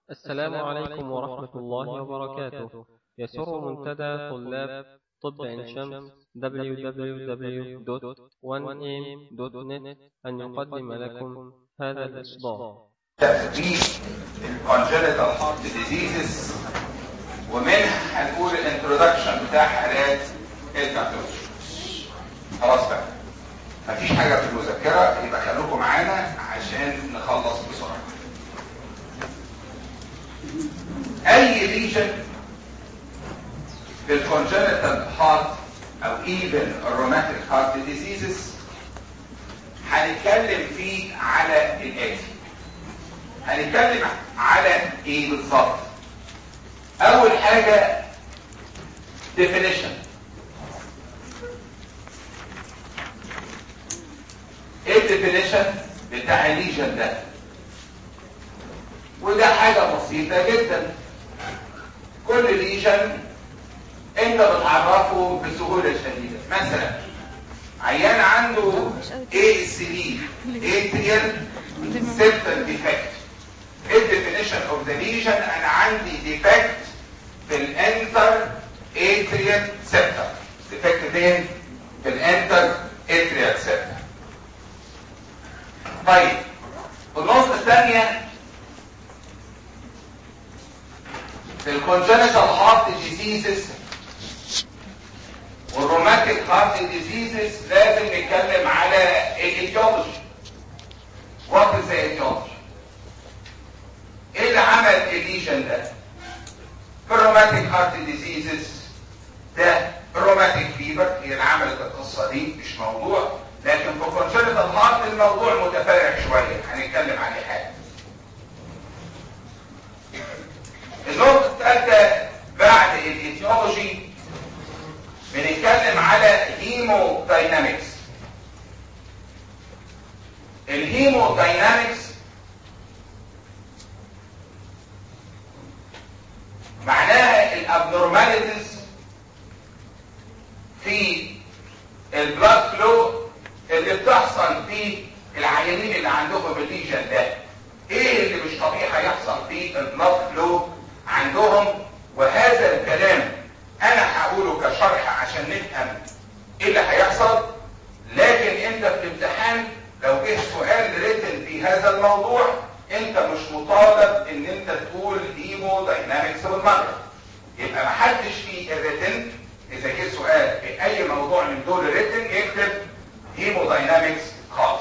السلام عليكم ورحمة الله وبركاته يسر منتدى طلاب طب عين شمس www.1am.net أن يقدم لكم هذا الإصدار تثبيت الكونجنتال هارت ديزيزز ومنها هنقول الانترودكشن بتاع حالات الكارديولوجي خلاص بقى مفيش حاجه في المذكره يبقى خليكم معانا عشان نخلص بسرعه اي ليجن في الكونجنتال هارت او ايفن الروماتيك هارت ديزيزز هنتكلم فيه على الاتي هنتكلم على ايه بالظبط اول حاجة definition ايه الديفينيشن بتاع الليجن ده وده حاجة بسيطة جدا كل ليجن انت بتعرفه بسهولة شديدة مثلا عيان عنده ACD atrial septal defect الديفينيشن اوف ذا ليجن انا عندي ديفكت في الانتر اتريال سيبتر ديفكت فين في الانتر اتريال سيبتر طيب النقطه الثانيه في الكونجنتال هارت ديزيزز والروماتيك هارت ديزيزز لازم نتكلم على الايتيولوجي وات از الايتيولوجي ايه اللي عمل الليجن ده في الروماتيك هارت ديزيزز ده الروماتيك فيبر هي اللي عملت القصه دي مش موضوع لكن في كونجنتال هارت الموضوع متفرع شويه هنتكلم عليه حاجه النقطه الثالثه بعد الايتيولوجي بنتكلم على هيمو داينامكس الهيمو داينامكس معناها الابنورماليتيز في البلاد فلو اللي بتحصل في العيانين اللي عندهم الليجن ده ايه اللي مش طبيعي هيحصل في البلاد فلو عندهم وهذا الكلام انا هقوله كشرح عشان نفهم ايه اللي هيحصل لكن انت في الامتحان لو جه سؤال ريتن في هذا الموضوع انت مش مطالب ان انت تقول هيمو داينامكس بالمره يبقى ما حدش في الريتن اذا جه سؤال في اي موضوع من دول الريتن يكتب هيمو داينامكس خالص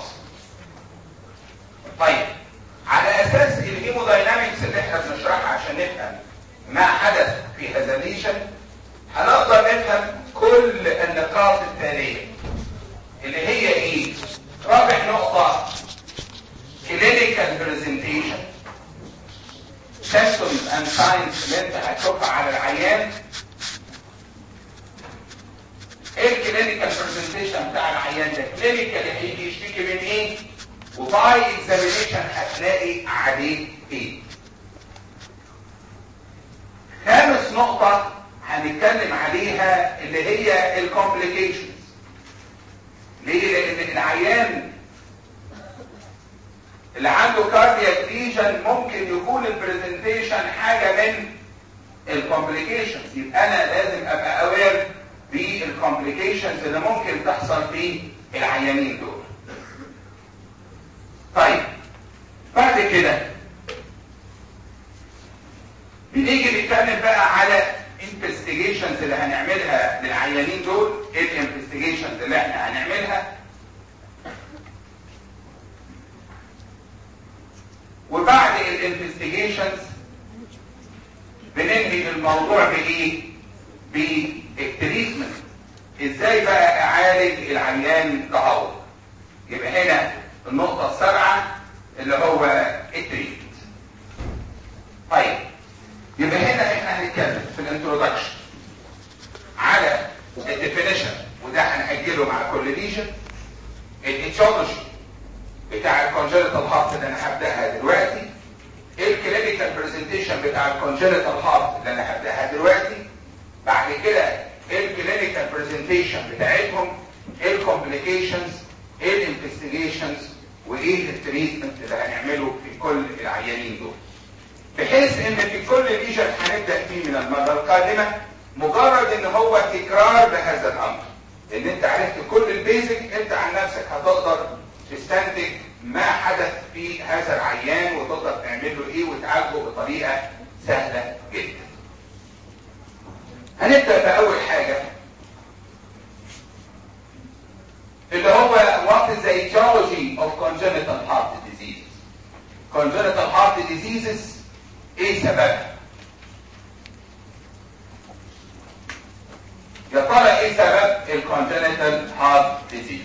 طيب على اساس الهيمو داينامكس اللي احنا بنشرحها عشان نفهم ما حدث في هذا الليشن هنقدر نفهم كل النقاط التاليه اللي هي ايه رابع نقطه clinical presentation symptoms and signs اللي انت هتشوفها على العيان ايه الكلينيكال برزنتيشن بتاع العيان ده كلينيكال هيجي يشتكي من ايه وباي اكزامينيشن هتلاقي عليه ايه خامس نقطة هنتكلم عليها اللي هي الكومبليكيشنز ليه لان العيان اللي عنده كاردياك ليجن ممكن يكون البرزنتيشن حاجه من الكومبليكيشنز يبقى انا لازم ابقى اوير بالكومبليكيشنز اللي ممكن تحصل في العيانين دول طيب بعد كده بنيجي نتكلم بقى على انفستيجيشنز اللي هنعملها للعيانين دول ايه الانفستيجيشنز اللي احنا هنعملها وبعد الانفستيجيشنز بننهي الموضوع بايه بالتريتمنت ازاي بقى اعالج العيان تهور يبقى هنا النقطة السابعة اللي هو التريتمنت طيب يبقى هنا احنا هنتكلم في الانترودكشن على الديفينيشن وده هنأجله مع كل ليجن الايتيولوجي بتاع الكونجنتال هارت اللي انا هبداها دلوقتي الكلينيكال برزنتيشن بتاع الكونجنتال هارت اللي انا هبداها دلوقتي بعد كده الكلينيكال برزنتيشن بتاعتهم الكومبليكيشنز الانفستيجيشنز وايه التريتمنت اللي هنعمله في كل العيانين دول بحيث بحيث ان في كل ليجن هنبدا فيه من المره القادمه مجرد ان هو تكرار بهذا الامر ان انت عرفت كل البيزك انت عن نفسك هتقدر تستنتج ما حدث في هذا العيان وتقدر تعمل له ايه وتعالجه بطريقه سهله جدا هنبدا باول حاجه اللي هو what is the etiology of congenital heart diseases congenital heart diseases ايه سببها يا ترى ايه سبب الكونجنتال هارت ديزيز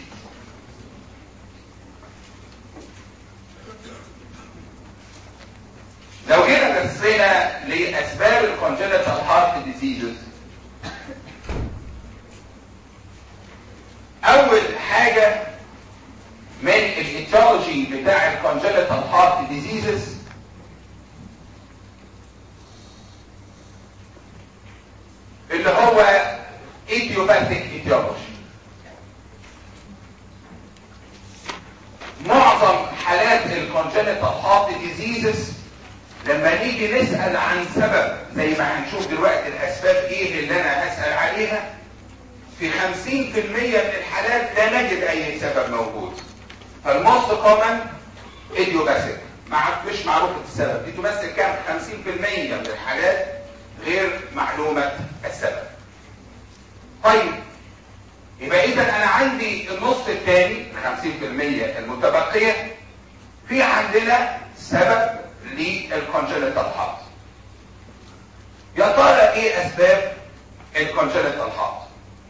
لو جينا بصينا لاسباب الكونجنتال هارت ديزيزز اول حاجه من الايتيولوجي بتاع الكونجنتال هارت ديزيزز اللي هو ايديوباثيك ايديولوجي معظم حالات الكونجنتال هارت ديزيزز لما نيجي نسأل عن سبب زي ما هنشوف دلوقتي الاسباب ايه اللي انا هسأل عليها في 50% من الحالات لا نجد اي سبب موجود فالموست كومن ايديوباثيك مع مش معروفة السبب دي تمثل كام 50% من الحالات غير معلومة السبب طيب يبقى اذا انا عندي النص الثاني 50% المتبقية في عندنا سبب للكونجنتال هارت يا ترى ايه اسباب الكونجنتال هارت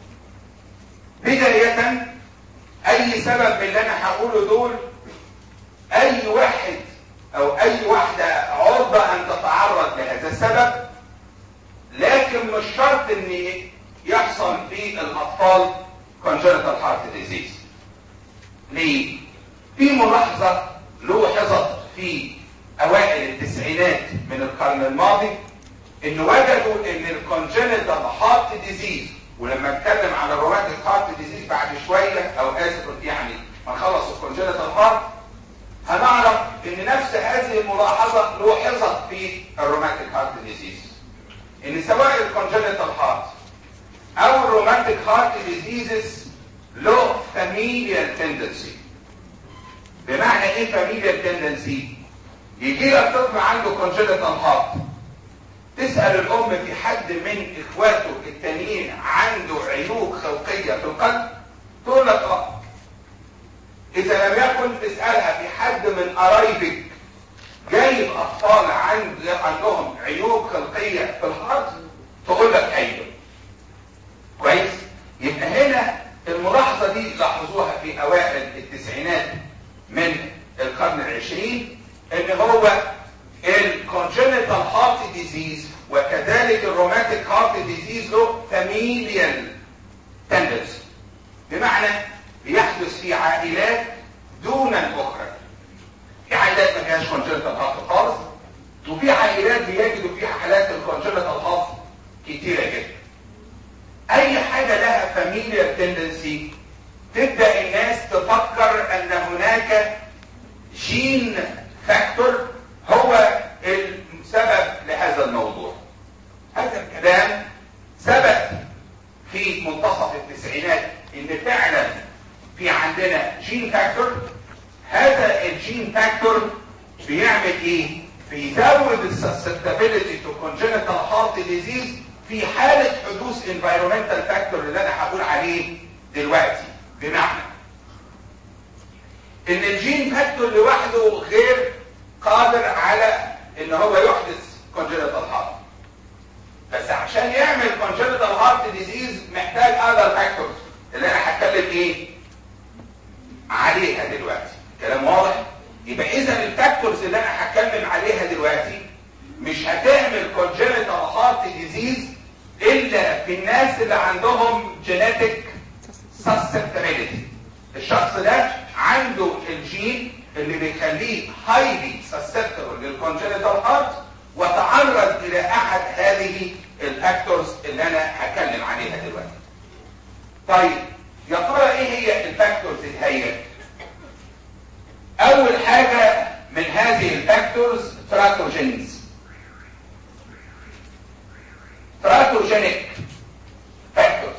بداية اي سبب من اللي انا هقوله دول اي واحد او اي واحدة عرضة ان تتعرض لهذا السبب لكن مش شرط ان يحصل في الاطفال congenital heart disease ليه؟ في ملاحظة لوحظت في اوائل التسعينات من القرن الماضي ان وجدوا ان الكونجنتال هارت ديزيز ولما اتكلم عن الروماتيك هارت ديزيز بعد شوية او اسف يعني ما نخلص الكونجنتال هارت هنعرف ان نفس هذه الملاحظة لوحظت في الروماتيك هارت ديزيز ان سواء الكونجنتال هارت او الروماتيك هارت ديزيزز له فاميليال تندنسي بمعنى ايه فاميليال تندنسي يجي لك طفل عنده كونجنتال هارت تسأل الام في حد من اخواته التانيين عنده عيوب خلقية في القلب تقول لك اه اذا لم يكن تسألها في حد من قرايبك جايب اطفال عند عندهم عيوب خلقية في الهارت تقول لك ايوه كويس يبقى هنا الملاحظة دي لاحظوها في اوائل التسعينات من القرن العشرين ان هو الكونجنتال هارت ديزيز وكذلك الروماتيك هارت ديزيز له فاميليال تندنسي بمعنى بيحدث في عائلات دون الاخرى في عائلات ما فيهاش كونجنتال هارت خالص وفي عائلات بيجدوا فيها حالات الكونجنتال هارت كتيره جدا اي حاجه لها فاميليال تندنسي تبدا الناس تفكر ان هناك جين فاكتور هو السبب لهذا الموضوع هذا الكلام ثبت في منتصف التسعينات ان فعلا في عندنا جين فاكتور هذا الجين فاكتور بيعمل ايه بيزود السسبتابيلتي تو كونجنتال هارت ديزيز في حالة حدوث environmental factor اللي انا هقول عليه دلوقتي بمعنى ان الجين فاكتور لوحده غير قادر على ان هو يحدث congenital heart بس عشان يعمل congenital heart disease محتاج other factors اللي انا هتكلم ايه عليها دلوقتي كلام واضح يبقى اذا الفاكتورز اللي انا هتكلم عليها دلوقتي مش هتعمل congenital heart disease الا في الناس اللي عندهم genetic susceptibility الشخص ده عنده الجين اللي بيخليه highly susceptible للcongenital heart وتعرض الى احد هذه الفاكتورز اللي انا هتكلم عليها دلوقتي طيب يا ترى ايه هي الفاكتورز الهي اول حاجة من هذه الفاكتورز تراتوجينز تراتوجينيك فاكتورز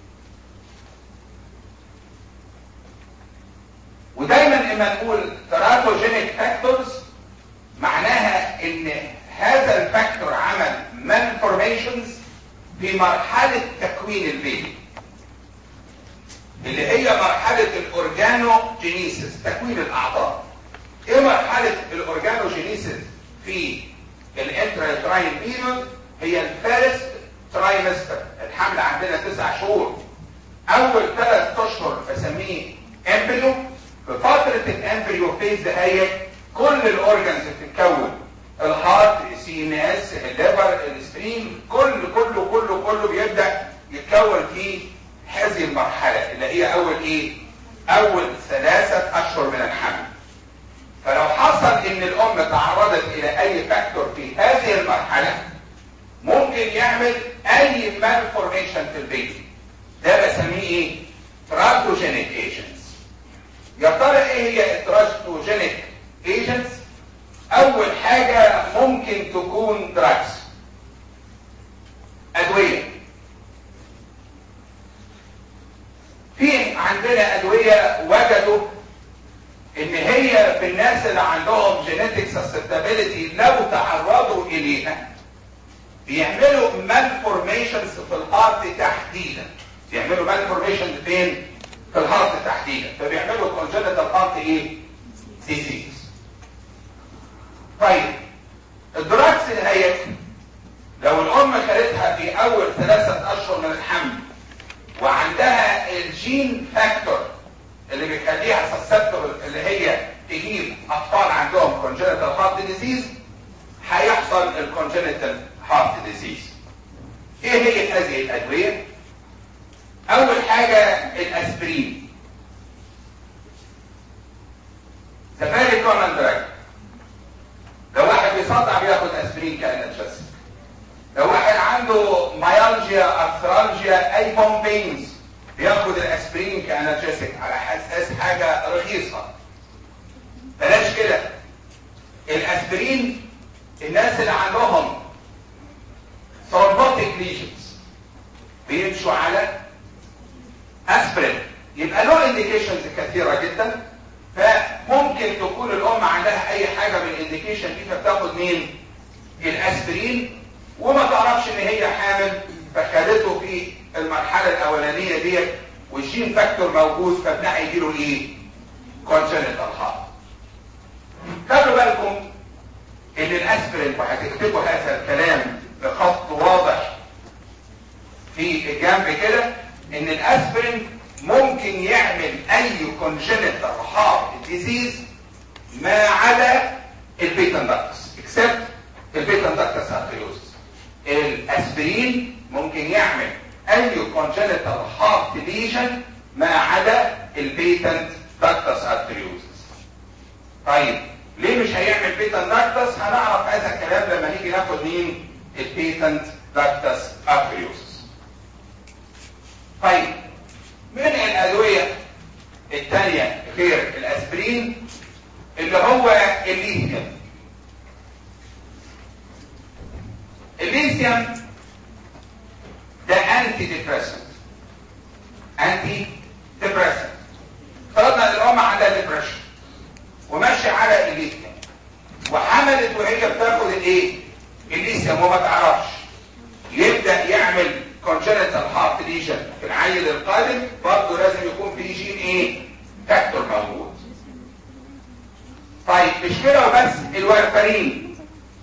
ودايما لما نقول تراتوجينيك فاكتورز معناها ان هذا الفاكتور عمل malformations في مرحلة تكوين البيبي اللي هي مرحلة الاورجانوجينيسيس تكوين الاعضاء ايه مرحلة الاورجانوجينيسيس في الانتراتراين بيريود هي الفيرست ترايمستر الحمل عندنا تسع شهور اول ثلاث اشهر بسميه امبريو في فترة الامبريو فيز دهيت كل الاورجنز بتتكون الهارت السي ان اس الليفر السبرين كل كله كله كله بيبدا يتكون في هذه المرحله اللي هي اول ايه اول ثلاثه اشهر من الحمل فلو حصل ان الام تعرضت الى اي فاكتور في هذه المرحله ممكن يعمل اي مالفورميشن في البيبي ده بسميه ايه تراتوجينيك ايجنتس يا ترى ايه هي التراتوجينيك ايجنتس اول حاجة ممكن تكون دراكس ادوية في عندنا ادوية وجدوا ان هي في الناس اللي عندهم جينيتك سسبتابيليتي لو تعرضوا اليها بيعملوا مالفورميشنز في الهارت تحديدا بيعملوا مالفورميشنز فين في الهارت تحديدا فبيعملوا كونجنتال هارت ايه ديزيز طيب الدراكس دهيت لو الام خدتها في اول ثلاثة اشهر من الحمل وعندها الجين فاكتور اللي بيخليها سسبتبل اللي هي تجيب اطفال عندهم كونجنتال هارت ديزيز هيحصل الكونجنتال هارت ديزيز ايه هي هذه الادويه اول حاجه الاسبرين ده فيري كومن دراج لو واحد بيصدع بياخد اسبرين كانالجيسيك لو واحد عنده مايالجيا ارثرالجيا اي بومبينز بياخد الاسبرين كانالجيسيك على اساس حاجه رخيصه بلاش كده الاسبرين الناس اللي عندهم ثرومبوتيك ليجنز بيمشوا على اسبرين يبقى له انديكيشنز كثيره جدا فممكن تكون الام عندها اي حاجه من الانديكيشن دي فبتاخد مين الاسبرين وما تعرفش ان هي حامل فخدته في المرحله الاولانيه ديت والجين فاكتور موجود فابنها يجي له ايه كونجنتال هارت خلوا بالكم ان الاسبرين وهتكتبوا هذا الكلام بخط واضح في الجنب كده ان الاسبرين ممكن يعمل اي كونجنتال هارت ديزيز ما عدا البيتن داكتس اكسبت البيتن داكتس ارتريوزس الاسبرين ممكن يعمل اي كونجنتال هارت ليجن ما عدا البيتنت داكتس ارتريوزس طيب ليه مش هيعمل بيتن داكتس هنعرف هذا الكلام لما نيجي ناخد مين البيتنت داكتس ارتريوزس طيب من الادويه الثانيه غير الاسبرين اللي هو الليثيوم الليثيوم ده انتي ديبريسنت انتي ديبريسنت فرضنا ان الام عندها ديبريشن وماشيه على الليثيوم وحملت وهي بتاخد الايه الليثيوم وما تعرفش يبدا يعمل congenital heart lesion في العيل القادم برضه لازم يكون في جين ايه فاكتور موجود طيب مش كده وبس الوارفرين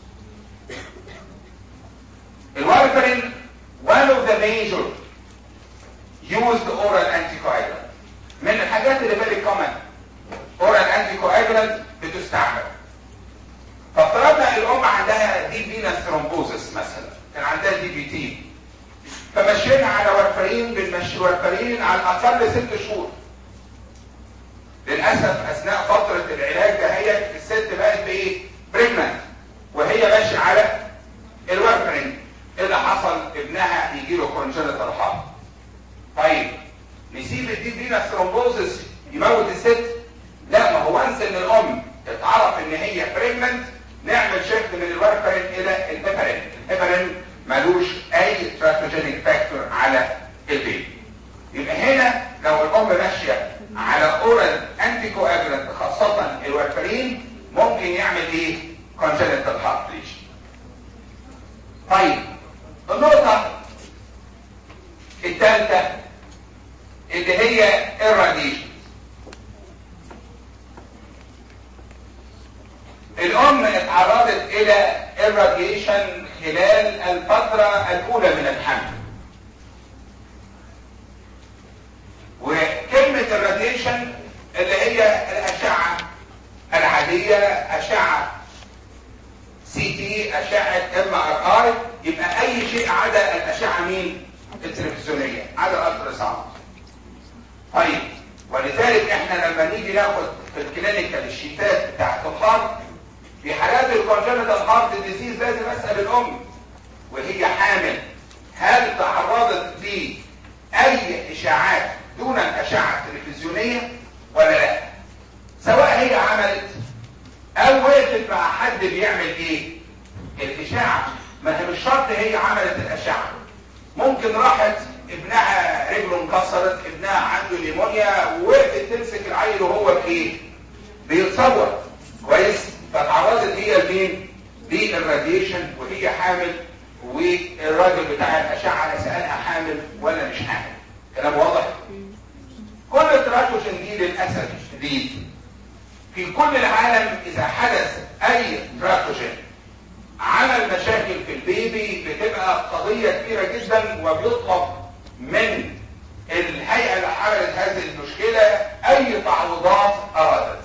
الوارفرين one of the major used oral anticoagulant من الحاجات اللي very common oral anticoagulant بتستعمل فافترضنا الام عندها دي فينس ثرومبوزس مثلا كان عندها دي بي تي فمشينا على وارفرين بنمشي وارفرين على الاقل ست شهور للاسف اثناء فتره العلاج ده هي الست بقت بايه بريجننت وهي ماشيه على الوارفرين اللي حصل ابنها يجي له كونجنتال هارت طيب نسيب الدي فينس ثرومبوزس يموت الست لا ما هو انس ان الام اتعرف ان هي بريجننت نعمل شيفت من الوارفرين الى الهيبرين الهيبرين ملوش اي تراتوجينيك الراديشن خلال الفترة الأولى من الحمل وكلمة الراديشن اللي هي الأشعة العادية أشعة سي تي أشعة ام ار اي يبقى أي شيء عدا الأشعة مين؟ التلفزيونية عدا الألترا ساوند طيب ولذلك احنا لما نيجي ناخد في الكلينيكال الشيتات بتاعت الهارت في حالات الكونجنتال هارت ديزيز لازم اسال الام وهي حامل هل تعرضت لاي اشاعات دون الاشعه التلفزيونيه ولا لا سواء هي عملت او وقفت مع حد بيعمل ايه الاشاعه ما هي مش شرط هي عملت الاشعه ممكن راحت ابنها رجله انكسرت ابنها عنده نيمونيا ووقفت تمسك العيل وهو بايه بيتصور كويس فتعرضت هي لمين للراديشن وهي حامل والراجل بتاع الاشعه سالها حامل ولا مش حامل كلام واضح كل التراتوجين دي للاسف الشديد في كل العالم اذا حدث اي تراتوجين عمل مشاكل في البيبي بتبقى قضية كبيرة جدا وبيطلب من الهيئة اللي حملت هذه المشكلة اي تعويضات ارادت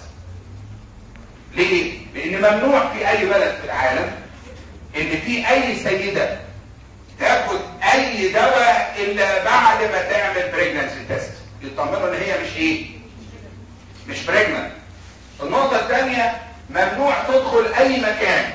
ليه؟ لان ممنوع في اي بلد في العالم ان في اي سيدة تاخد اي دواء الا بعد ما تعمل بريجنانسي تيست يطمنوا ان هي مش ايه؟ مش بريجنانت النقطة الثانية ممنوع تدخل اي مكان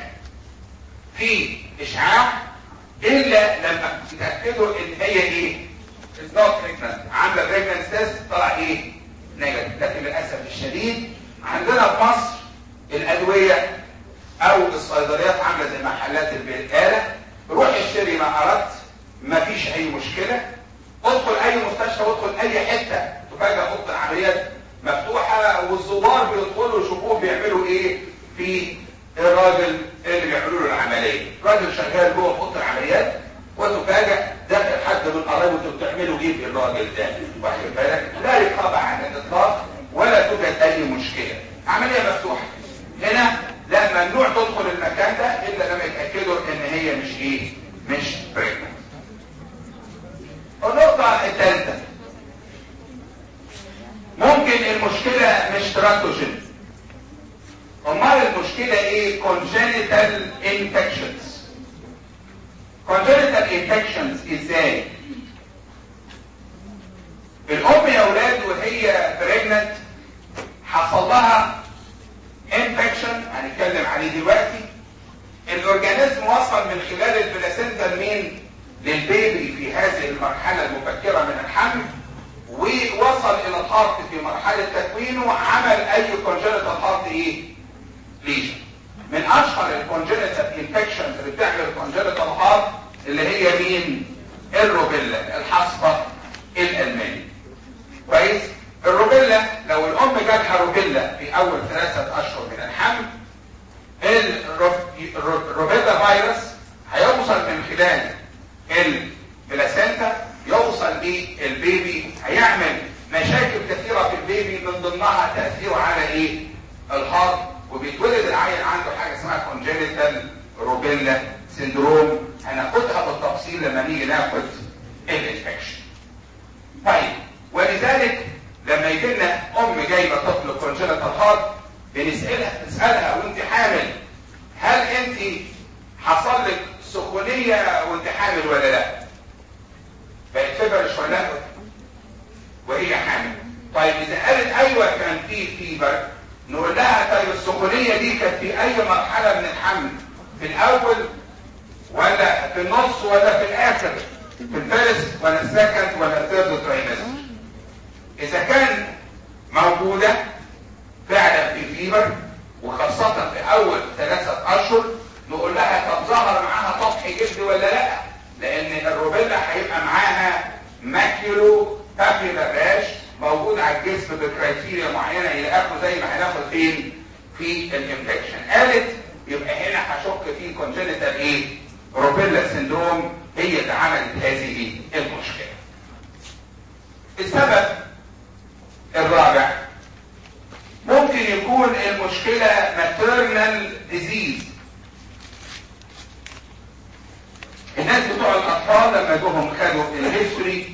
في اشعاع الا لما تتاكدوا ان هي ايه it's not pregnant عامله pregnancy test طلع ايه نيجاتيف لكن للاسف الشديد عندنا في مصر الادويه او الصيدليات عامله زي محلات البقاله روح اشتري ما اردت مفيش اي مشكله ادخل اي مستشفى وادخل اي حته تفاجئ اوضه العمليات مفتوحه والزوار بيدخلوا يشوفوه بيعملوا ايه في الراجل اللي بيعملوا له العمليه راجل شغال جوه في اوضه العمليات وتفاجئ داخل حد من قرايبه انتوا بتعملوا ايه في الراجل ده واخد بالك لا رقابه عن الاطلاق ولا توجد اي مشكله عمليه مفتوحه هنا لا ممنوع تدخل المكان ده الا لما يتاكدوا ان هي مش ايه مش بريجننت النقطه الثالثه ممكن المشكله مش تراكتوجين امال المشكله ايه congenital infections congenital infections ازاي الام يا اولاد وهي بريجننت حصل لها انفكشن هنتكلم عليه دلوقتي الاورجانيزم وصل من خلال البلاسنتا لمين للبيبي في هذه المرحله المبكره من الحمل ووصل الى الهارت في مرحله تكوينه عمل اي congenital هارت ايه ليجن من اشهر الكونجنتال انفكشنز اللي بتعمل كونجنتال هارت اللي هي مين الروبيلا الحصبه الالماني كويس الروبيلا لو الام جالها روبيلا في اول ثلاثه اشهر من الحمل الروبيلا فيروس هيوصل من خلال البلاسنتا يوصل للبيبي هيعمل مشاكل كثيره في البيبي من ضمنها تاثيره على ايه الهارت وبيتولد العيل عنده حاجه اسمها كونجنتال روبيلا سندروم هناخدها بالتفصيل لما نيجي ناخد الانفكشن. طيب ولذلك لما يجي لنا ام جايبه طفل كونجنتال هارت بنسالها نسالها وانت حامل هل انت حصل لك سخونيه وانت حامل ولا لا؟ بقت فيبرش ولا لا؟ وهي حامل. طيب اذا قالت ايوه كان في فيبر نقول لها طيب السخونية دي كانت في اي مرحلة من الحمل في الاول ولا في النص ولا في الاخر في الفيرست ولا السكند ولا الثيرد ترايمستر اذا كان موجودة فعلا في فيبر وخاصة في اول ثلاثة اشهر نقول لها طب ظهر معاها طفح جلد ولا لا لان الروبيلا هيبقى معاها ماكيولو بابيلر راش موجود على الجسم بكرايتيريا معينه الى اخره زي ما هناخد فين في الانفكشن قالت يبقى هنا هشك في كونجنتال ايه روبيلا سندروم هي اللي عملت هذه المشكله السبب الرابع ممكن يكون المشكله ماتيرنال ديزيز الناس بتوع الاطفال لما جوهم خدوا الهيستوري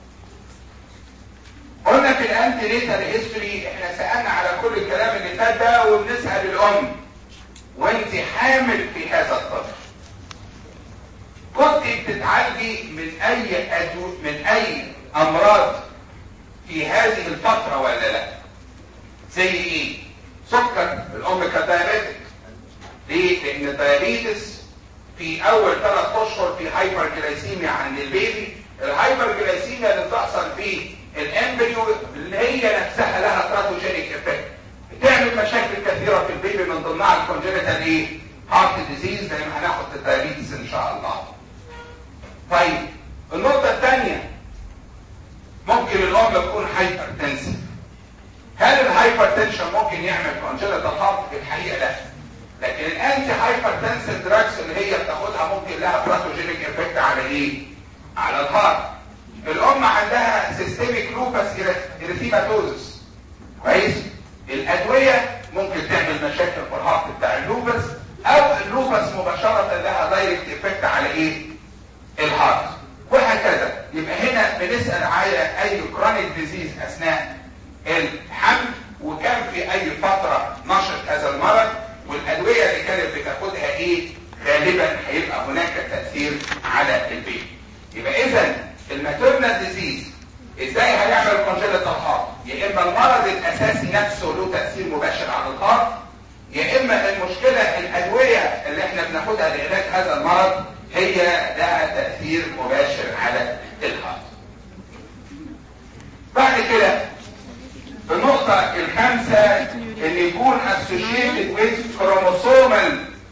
قلنا في الانتي نيتال هيستوري احنا سالنا على كل الكلام اللي فات ده وبنسال الام وانت حامل في هذا الطفل كنت بتتعالجي من اي أدو من اي امراض في هذه الفترة ولا لا زي ايه سكر الام كانت دايابيتك ليه لان الدايابيتس في اول ثلاث اشهر في هايبر جلايسيميا عند البيبي الهايبر جلايسيميا اللي بتحصل في الامبريو اللي هي نفسها لها تراتوجينيك افكت بتعمل مشاكل كثيره في البيبي من ضمنها الكونجنتال ايه هارت ديزيز زي ما هناخد في الدايابيتس ان شاء الله طيب النقطه الثانيه ممكن الام تكون هايبر تنسف هل الهايبر تنشن ممكن يعمل كونجنتال هارت في الحقيقه لا لكن الانتي هايبر تنسف دراجز اللي هي بتاخدها ممكن لها براتوجينيك افكت على ايه على الهارت الام عندها سيستميك لوبس اريثيماتوزس كويس الادويه ممكن تعمل مشاكل في الهارت بتاع اللوبس او اللوبس مباشره لها دايركت افكت على ايه الهارت وهكذا يبقى هنا بنسال على اي كرونيك ديزيز اثناء الحمل وكان في اي فتره نشط هذا المرض والادويه اللي كانت بتاخدها ايه غالبا هيبقى هناك تاثير على البيبي يبقى اذا الماتيرنال ديزيز ازاي هيعمل كونجنتال هارت يا اما المرض الاساسي نفسه له تاثير مباشر على الهارت يا اما المشكله الادويه اللي احنا بناخدها لعلاج هذا المرض هي لها تاثير مباشر على الهارت بعد كده النقطة الخامسة ان يكون associated with chromosomal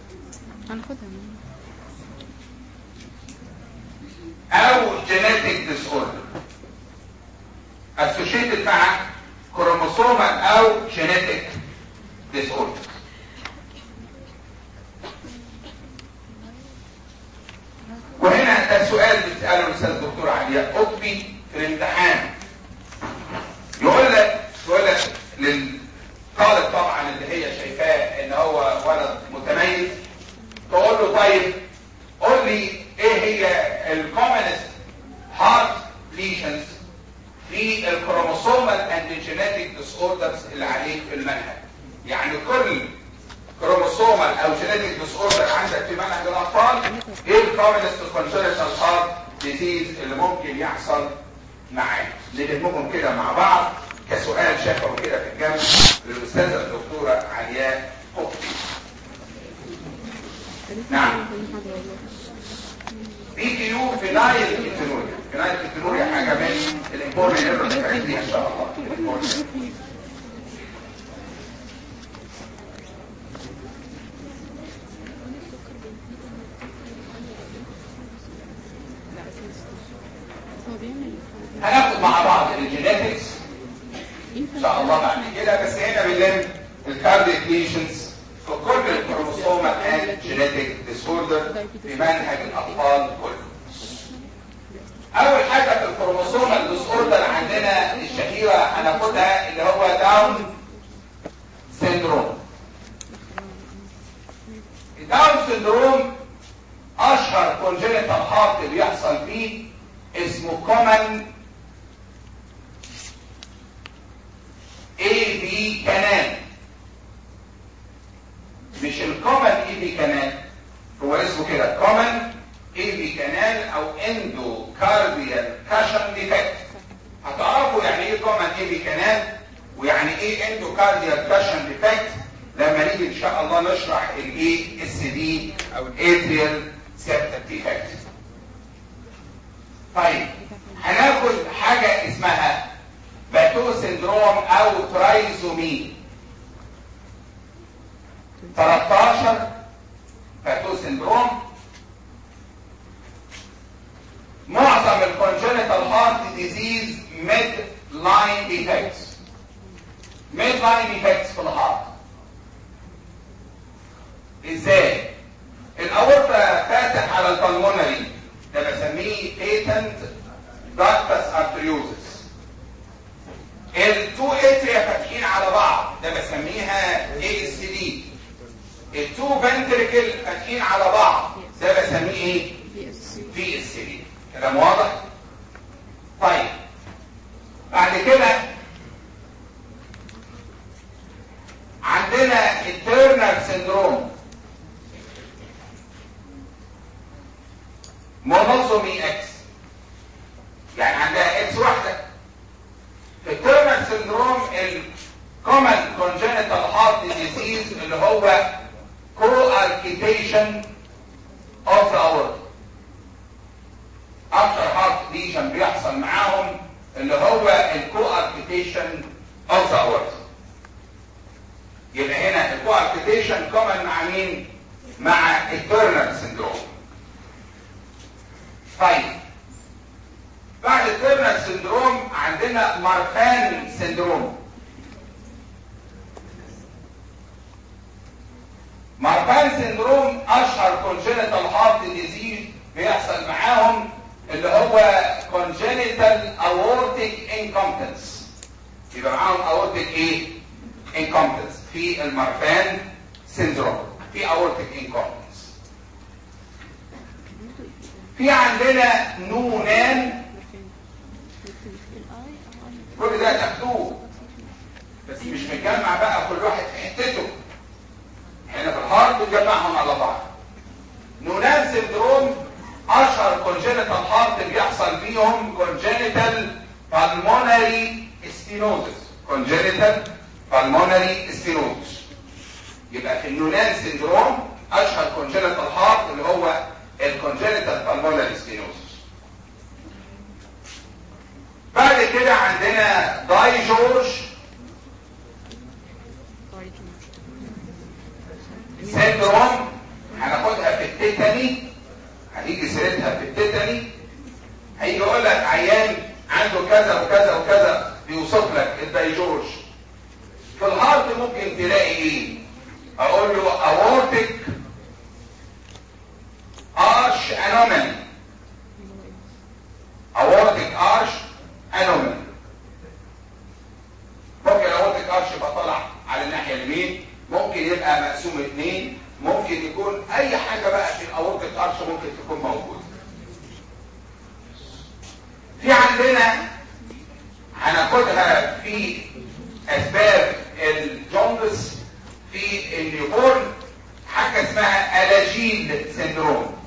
او genetic disorder associated مع chromosomal او genetic disorder وهنا ده سؤال بتسأله الاستاذ الدكتور علياء قطبي في الامتحان يقول لك يقول لك للطالب طبعا اللي هي شايفاه ان هو ولد متميز تقول له طيب قول لي ايه هي الكومنست هارت ليشنز في الكروموسومال اند جينيتك ديس اوردرز اللي عليك في المنهج يعني كل كروموسومال او جينيتك ديس اوردر عندك في منهج الاطفال ايه الكومنست كونجنتال هارت ديزيز اللي ممكن يحصل معاك نلمهم كده مع بعض كسؤال شفوي كده في الجنب للاستاذه الدكتوره علياء قطبي نعم بي كي يو فينايل كيتونوريا فينايل كيتونوريا حاجه من الامبورن ايرور دي ان شاء الله هناخد مع بعض الجينيتكس ان شاء الله بعد كده بس هنا بنلم الكارديك ليشنز في كل الكروموسوم اند جينيتك ديسوردر في منهج الاطفال كله اول حاجه في الكروموسوم الديسوردر عندنا الشهيره هناخدها اللي هو داون سيندروم الداون سيندروم اشهر كونجنتال هارت اللي بيحصل فيه اسمه كومن اي بي كانال مش الكومن اي بي كانال هو اسمه كده كومن اي بي كانال او اندو كارديال كاشن ديفكت هتعرفوا يعني ايه كومن اي بي كانال ويعني ايه اندو كارديال كاشن ديفكت لما نيجي ان شاء الله نشرح الاي اس دي او الاتريال سيبتك ديفكت طيب هناخد حاجه اسمها باتو سندروم او ترايزومي 13 باتو سندروم معظم الكونجنتال هارت ديزيز ميد لاين ديفكتس ميد لاين ديفكتس في الهارت ازاي الاورطه فاتح على البلمونري ده بسميه بيتنت داكتس ارتريوزس التو اتريا فاتحين على بعض ده بسميها اي اس دي التو فنتريكل فاتحين على بعض ده بسميه ايه كلام واضح طيب بعد كده عندنا التيرنر سيندروم مونوزومي اكس يعني عندها اكس واحده في التيرنر سيندروم الكومن كونجنتال هارت ديزيز اللي هو كو اركيتيشن اوف ذا اورتا اكتر هارت ليجن بيحصل معاهم اللي هو الكو اركيتيشن اوف ذا اورتا يبقى هنا الكو اركيتيشن كومن مع مين مع التيرنر سيندروم طيب بعد التيرنر سيندروم عندنا مارفان سيندروم مارفان سيندروم اشهر كونجنتال هارت ديزيز بيحصل معاهم اللي هو congenital aortic incompetence يبقى معاهم aortic ايه incompetence في المارفان سيندروم في aortic incompetence في عندنا نونان كل ده تاخدوه بس مش مجمع بقى كل واحد في حتته احنا في الهارت بنجمعهم على بعض نونان سيندروم اشهر كونجنتال هارت بيحصل فيهم كونجنتال بالمونري ستينوزس كونجنتال بالمونري ستينوزس يبقى في النونان سيندروم اشهر كونجنتال هارت اللي هو الكونجنتال بالمونري ستينوزس بعد كده عندنا داي جورج سيندروم هناخدها في التيتاني هيجي سيرتها في التيتاني هيجي يقول لك عيان عنده كذا وكذا وكذا بيوصف لك الدايجورج في الهارت ممكن تلاقي ايه اقول له اورتك ارش انومالي اورتك ارش انومالي ممكن اورتك ارش يبقى طالع على الناحيه اليمين ممكن يبقى مقسوم اثنين ممكن يكون اي حاجة بقى في الاورتك ارش ممكن تكون موجودة في عندنا هناخدها في اسباب الجوندس في النيوبورن حاجة اسمها الاجيل سيندروم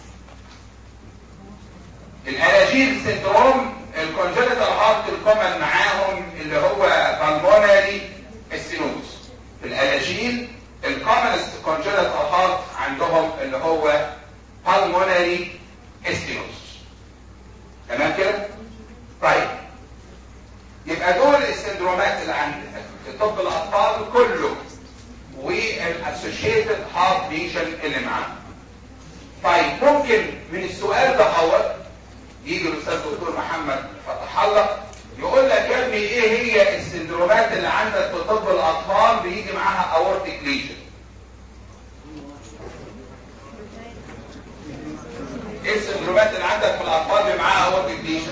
الالاجيل سيندروم الكونجنتال هارت الكومن معاهم اللي هو بالمونري ستينوز الالاجيل الكومنست كونجنتال هارت عندهم اللي هو pulmonary stenosis تمام كده طيب يبقى دول السندرومات اللي عندنا في طب الاطفال كله والاسوشيتد هارت ليجن اللي معاه طيب ممكن من السؤال ده هو يجي الاستاذ دكتور محمد فتح الله يقول لك يا ابني ايه هي السندرومات اللي عندك في طب الاطفال بيجي معاها اورتيك ليجن ايه السندرومات اللي عندك في الاطفال اللي معاها اورتيك ليجن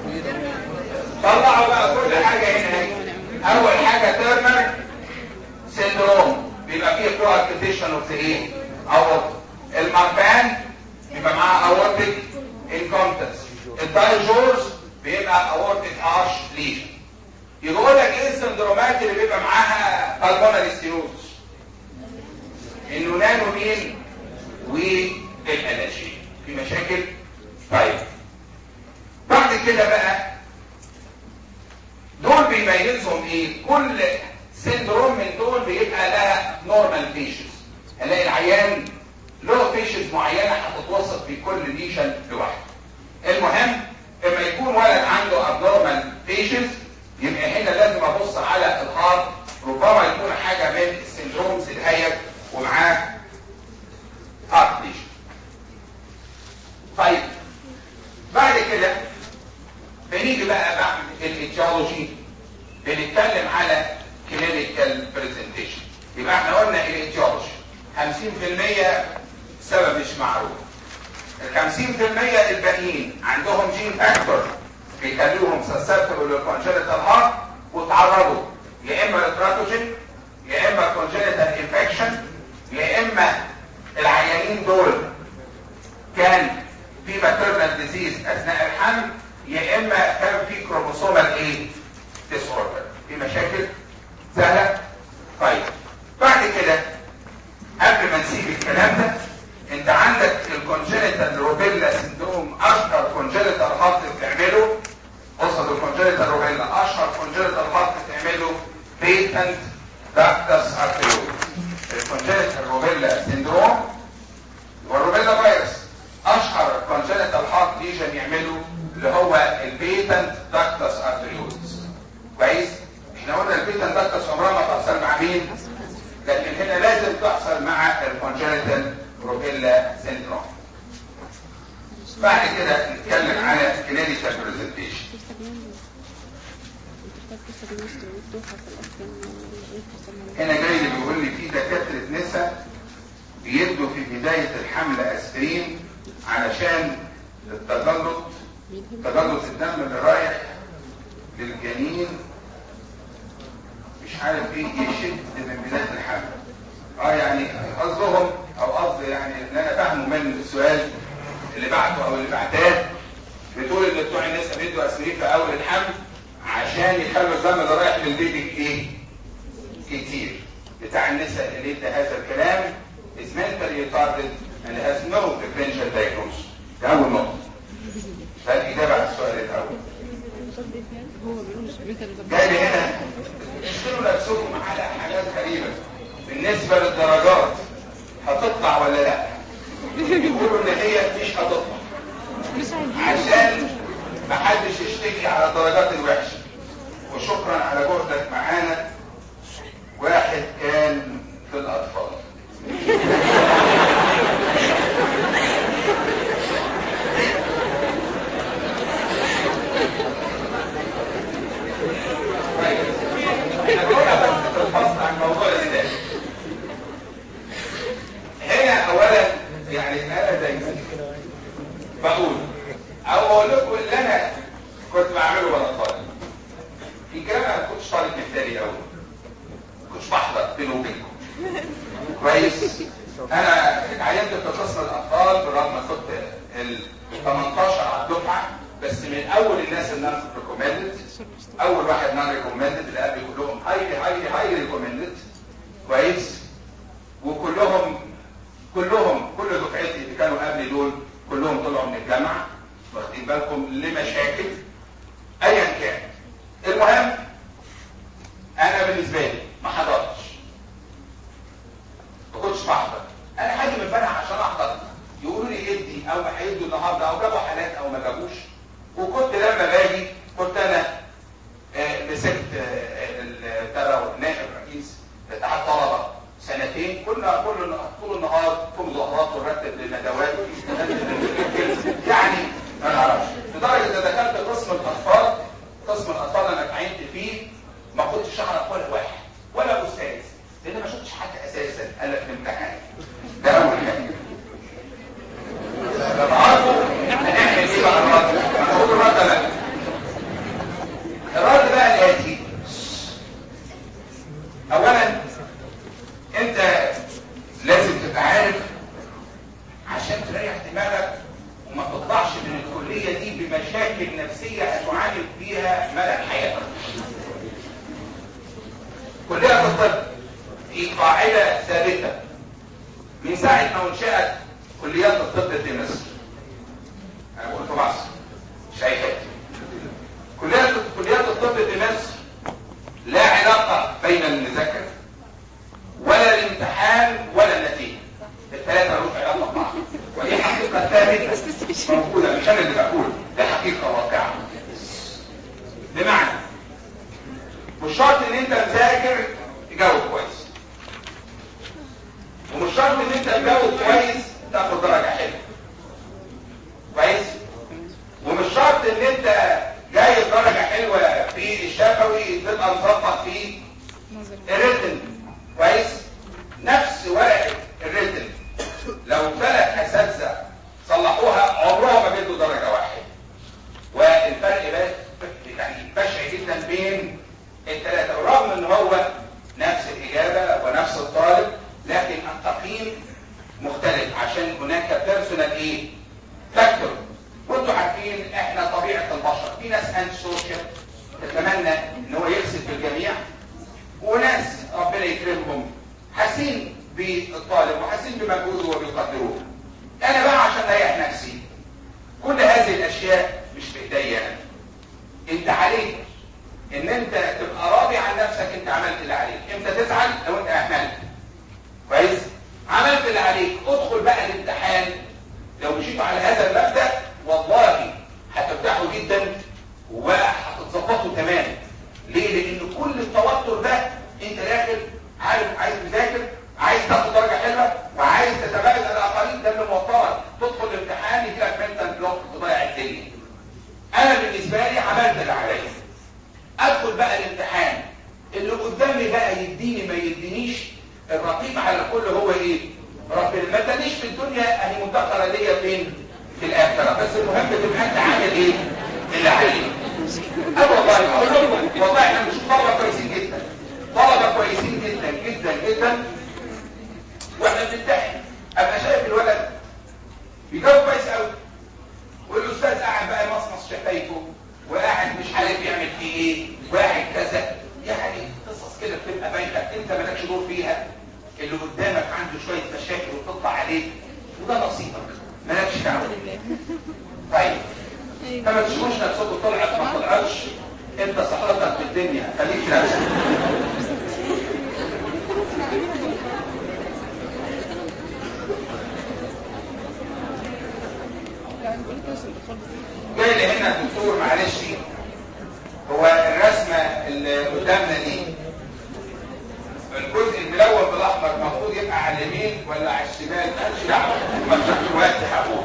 طلعوا بقى كل حاجه هنا اهي اول حاجه تيرنر سيندروم بيبقى فيه كوارتيشن اوف ايه اورت المارفان بيبقى معاها اورتيك انكونتنس الدايجورز بيبقى اورتيك ارش ليجن يقول لك ايه السندرومات اللي بيبقى معاها بالمونري ستيروز النونان ومين والالاشين في مشاكل طيب بعد كده بقى دول بيميزهم ايه كل سندروم من دول بيبقى لها نورمال فيشز هنلاقي العيان له فيشز معينه هتتوصف في كل ليشن لوحده المهم اما يكون ولد عنده ابنورمال فيشز يبقى هنا لازم ابص على الهارت ربما يكون حاجه من السندرومز الهيئ ومعاه هارت ليشن طيب بعد كده بنيجي بقى بعد الايتيولوجي بنتكلم على كلينيكال برزنتيشن يبقى احنا قلنا الايتيولوجي 50% سبب مش معروف ال 50% الباقيين عندهم جين فاكتور بيخليهم سسبتبل للكونجنتال هارت وتعرضوا يا اما للتراتوجين يا اما كونجنتال انفكشن يا اما العيانين دول كان في ماتيرنال ديزيز اثناء الحمل يا اما كان في كروموسومال ايه ديس اوردر في مشاكل سهله طيب بعد كده قبل ما نسيب الكلام ده انت عندك الكونجنتال روبيلا سندروم اشهر كونجنتال هارت بتعمله قصد الكونجنتال روبيلا اشهر كونجنتال هارت بتعمله بيتنت داكتس ارتيول الكونجنتال روبيلا سندروم والروبيلا فيروس اشهر كونجنتال هارت ليجن يعمله اللي هو البيتنت داكتس ارتيولز كويس احنا قلنا البيتنت داكتس عمرها ما تحصل مع مين لكن هنا لازم تحصل مع الكونجنتال روبيلا سيندروم بعد كده نتكلم على كلينيكال برزنتيشن هنا جاي اللي بيقول لي في دكاتره نساء بيدوا في بدايه الحمل اسبرين علشان التجلط تجلط الدم اللي رايح للجنين مش عارف ايه يشد من بدايه الحمل اه يعني قصدهم او قصد يعني اللي انا فاهمه من السؤال اللي بعته او اللي بعتاه بتقول ان بتوع الناس بيدوا اسبرين في اول الحمل عشان يخلوا الدم اللي رايح للبيبي ايه كتير بتاع النساء اللي ادى هذا الكلام is mentally retarded and has no differential diagnosis ده اول نقطه ده الاجابه على السؤال الاول جاي لي هنا اشتروا نفسكم على حاجات غريبه بالنسبه للدرجات هتطلع ولا لا يقولوا ان هي مش هتطلع عشان ما حدش يشتكي على الدرجات الوحشه وشكرا على جهدك معانا واحد كان في الاطفال هنقولها بس في الفصل عن موضوع الإدارة هنا أولا يعني أنا دايما بقول أو أقول لكم اللي أنا كنت بعمله وأنا طالب في كلام أنا ما كنتش طالب مثالي أوي ما كنتش بحضر بيني وبينكم كويس أنا اتعينت في قسم الأطفال بالرغم ما كنت ال 18 على الدفعة بس من أول الناس اللي أنا كنت ريكومندد اول واحد نون ريكومندد اللي قبل كلهم هايلي هايلي هايلي ريكومندد كويس وكلهم كلهم كل دفعتي اللي كانوا قبلي دول كلهم طلعوا من الجامعه واخدين بالكم لمشاكل ايا كان المهم انا بالنسبه لي ما حضرتش ما كنتش بحضر انا حاجه من امبارح عشان احضر يقولوا لي ادي او هيدوا النهارده او جابوا حالات او ما جابوش وكنت لما باجي كنت انا آه، مسكت ترى نائب رئيس اتحاد طلبه سنتين كنا كل طول النهار في مظاهرات ونرتب لندوات يعني ما نعرفش لدرجه ان دخلت قسم الاطفال قسم الاطفال انا اتعينت فيه ما كنتش اعرف ولا واحد ولا استاذ لان ما شفتش حد اساسا الا في الامتحان ده اول حاجه لما عرفوا هنعمل ايه بقى الرد؟ هنقول الرد لا الرد بقى الاتي اولا انت لازم تبقى عارف عشان تريح دماغك وما تطلعش من الكلية دي بمشاكل نفسية هتعاني فيها مدى حياتك كلية الطب في قاعدة ثابتة من ساعة ما انشأت كليات الطب في مصر انا بقول في مصر مش اي حته كليات كليات الطب في مصر لا علاقة بين المذاكرة ولا الامتحان ولا النتيجة الثلاثة ملوش علاقة ببعض ودي حقيقة ثابتة موجودة مش انا اللي بقول دي حقيقة واقعة بمعنى مش شرط ان انت تذاكر تجاوب كويس ومش شرط ان انت تجاوب كويس تاخد درجة حلوة كويس ومش شرط ان انت جايب درجة حلوة في الشفوي تبقى مظبط في الريتن كويس نفس ورقة الريتن لو ثلاث اساتذة صلحوها عمرهم ما بيدوا درجة واحدة والفرق بقى يعني بشع جدا بين الثلاثة ورغم ان هو نفس الاجابة ونفس الطالب لكن التقييم مختلف عشان هناك بيرسونال ايه فاكتور في ناس انت سوشيال تتمنى ان هو يغسل بالجميع وناس ربنا يكرمهم حاسين بالطالب وحاسين بمجهوده وبيقدروه انا بقى عشان اريح نفسي كل هذه الاشياء مش بايديا انا انت عليك ان انت تبقى راضي عن نفسك انت عملت اللي عليك امتى تزعل لو انت اهملت كويس عملت اللي عليك ادخل بقى الامتحان لو مشيتوا على هذا المبدا والله هترتاحوا جدا وهتتظبطوا تمام ليه لان كل التوتر ده انت داخل عارف عايز تذاكر عايز تاخد درجه حلوه وعايز تتباعد الاقاليم ده اللي موترك تدخل الامتحان يجي لك منتال بلوك تضيع الدنيا انا بالنسبه لي عملت اللي عليا ادخل بقى الامتحان اللي قدامي بقى يديني ما يدينيش الرقيب على الكل هو ايه ربنا ما ادانيش في الدنيا اهي مدخره ليا فين في الاخره بس المهم تبقى انت عامل ايه اللي عليك اه والله اقول لكم والله احنا مش طلبه كويسين جدا طلبه كويسين جدا جدا جدا واحنا بنمتحن ابقى شايف الولد بيجاوب كويس قوي والاستاذ قاعد بقى يمصمص شفايفه وقاعد مش عارف يعمل فيه ايه وقاعد كذا يعني قصص كده بتبقى باينه انت مالكش دور فيها اللي قدامك عنده شويه مشاكل وتطلع عليك وده نصيبك مالكش دعوه طيب فما تشوفوش نفسكم طلعت ما طلعتش انت صحتك في الدنيا خليك في نفسك جاي لي هنا الدكتور معلش هو الرسمه اللي قدامنا دي الجزء الملون بالاحمر المفروض يبقى على اليمين ولا على الشمال ماليش دعوه ما تشوفش وقت هقول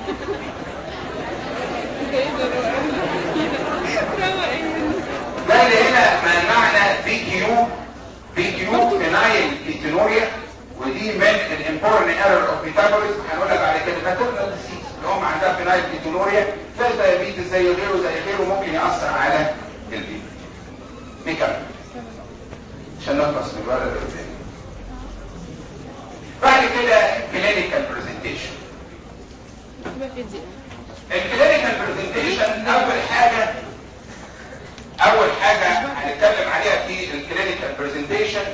ده اللي هنا ما معنى في كيو في كيو فينايل كيتونوريا ودي من الامبورن ايرور اوف ميتابوليزم هنقولها بعد كده فاتورنا ديسيز اللي هم عندها فينايل كيتونوريا زي دايابيتس زي غيره زي غيره ممكن ياثر على البيبي نكمل عشان نخلص من الورقه اللي قدامي بعد كده كلينيكال برزنتيشن الكلينيكال برزنتيشن اول حاجه اول حاجه هنتكلم عليها في الكلينيكال برزنتيشن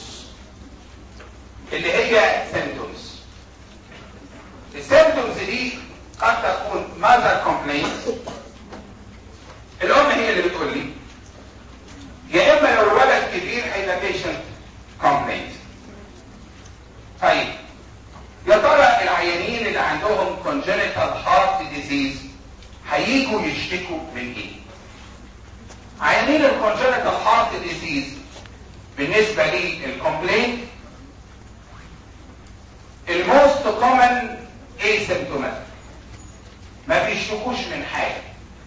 اللي هي سيمتومز السيمتومز دي قد تكون ماذر كومبلينز الام هي اللي بتقول لي يا اما لو الولد كبير هيبقى بيشنت كومبلينت طيب يا ترى العيانين اللي عندهم congenital heart disease هيجوا يشتكوا من ايه عيانين الكونجنتال هارت ديزيز بالنسبه للكومبلين الموست كومن اسيمتوماتيك ما بيشتكوش من حاجه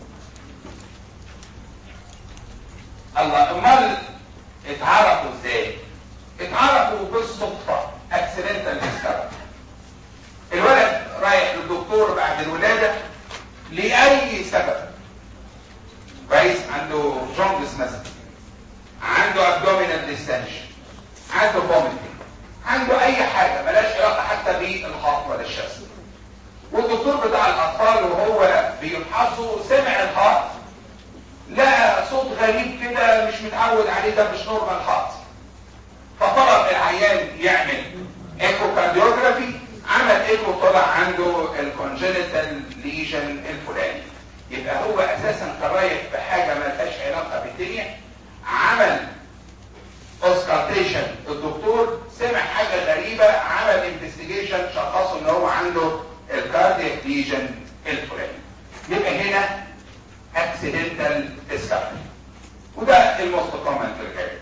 الله امال اتعرفوا ازاي اتعرفوا بالصدفه اكسيدنتال ديسكفري الولد رايح للدكتور بعد الولاده لاي سبب كويس عنده جوندس مثلا عنده ابدومينال ديستنشن عنده فوميتنج عنده اي حاجه ملاش علاقه حتى بالهارت ولا الشست والدكتور بتاع الاطفال وهو بيفحصه سمع الهارت لقى صوت غريب كده مش متعود عليه ده مش نورمال هارت فطلب العيان يعمل ايكو كارديوجرافي عمل ايكو طلع عنده الكونجنتال ليجن الفلاني يبقى هو اساسا كان رايح بحاجه ما لهاش علاقه بالدنيا عمل اوسكارتيشن الدكتور سمع حاجه غريبه عمل انفستيجيشن شخصه ان هو عنده الكاردياك ليجن الفلاني يبقى هنا اكسيدنتال ديسكفري وده الموست كومن في الغالب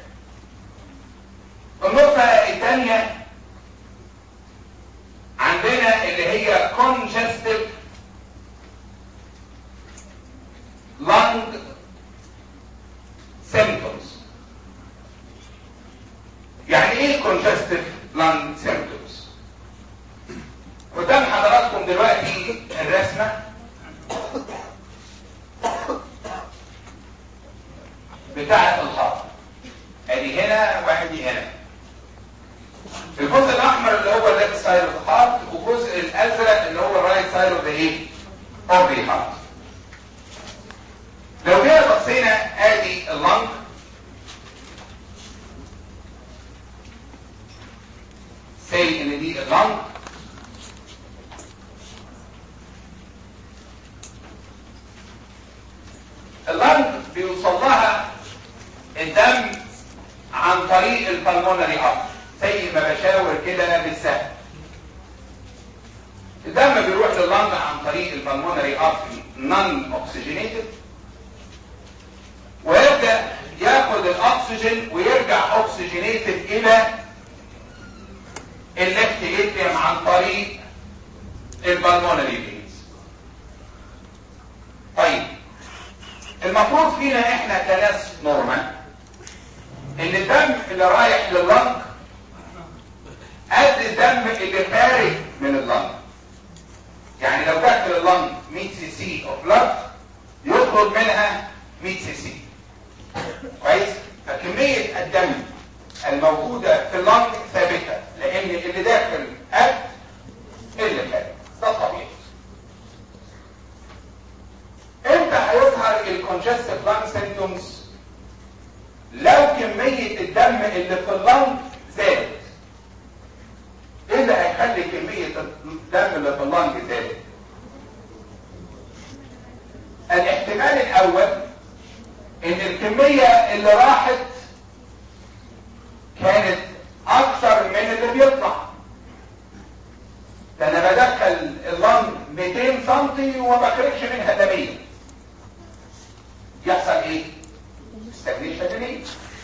النقطه الثانيه عندنا اللي هي congestive lung symptoms يعني ايه congestive lung symptoms قدام حضراتكم دلوقتي الرسمة بتاعة الخط ادي هنا واحد هنا الجزء الاحمر اللي هو الليفت سايد اوف هارت والجزء الازرق اللي هو الرايت سايد اوف ايه اوف ذا هارت لو جينا بصينا ادي اللنج سي ان دي اللنج اللنج بيوصل لها الدم عن طريق البلمونري ارتري زي ما بشاور كده بالسهل الدم بيروح لللنج عن طريق البلمونري ارتري نون اوكسجينيتد ويبدا ياخد الاكسجين ويرجع اوكسجينيتد الى الليفت اتريوم عن طريق البلمونري فينز طيب المفروض فينا احنا كناس نورمال ان الدم اللي رايح لللنج قد الدم اللي خارج من اللنج يعني لو دخل اللنج 100 سي سي اوف بلاد يخرج منها 100 سي سي كويس فكميه الدم الموجوده في اللنج ثابته لان اللي داخل قد اللي خارج ده طبيعي امتى هيظهر الكونجستيف لانج سيمتومز لو كميه الدم اللي في اللنج زادت ايه اللي هيخلي كميه الدم اللي في اللنج زادت الاحتمال الاول ان الكميه اللي راحت كانت اكثر من اللي بيطلع ده انا بدخل اللنج 200 سم وما بخرجش منها الا 100 يحصل ايه ستاجنيشن ليه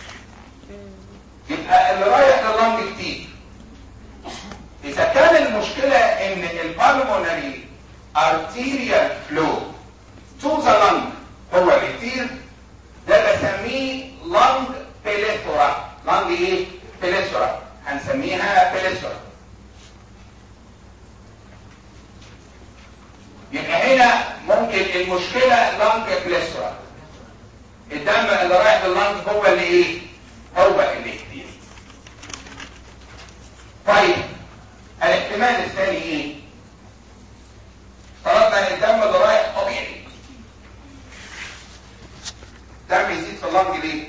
يبقى اللي رايح لللنج كتير اذا كان المشكله ان البالمونري arterial flow to the lung هو اللي كتير ده بسميه lung plethora lung ايه plethora هنسميها plethora يبقى هنا ممكن المشكلة لانج بليسترا الدم اللي رايح لللانج هو اللي ايه هو اللي كتير طيب الاحتمال الثاني ايه فرضنا ان الدم اللي رايح طبيعي الدم يزيد في اللانج ليه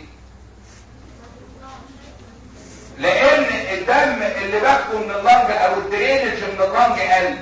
لان الدم اللي باخده من اللانج او الدرينج من اللانج قل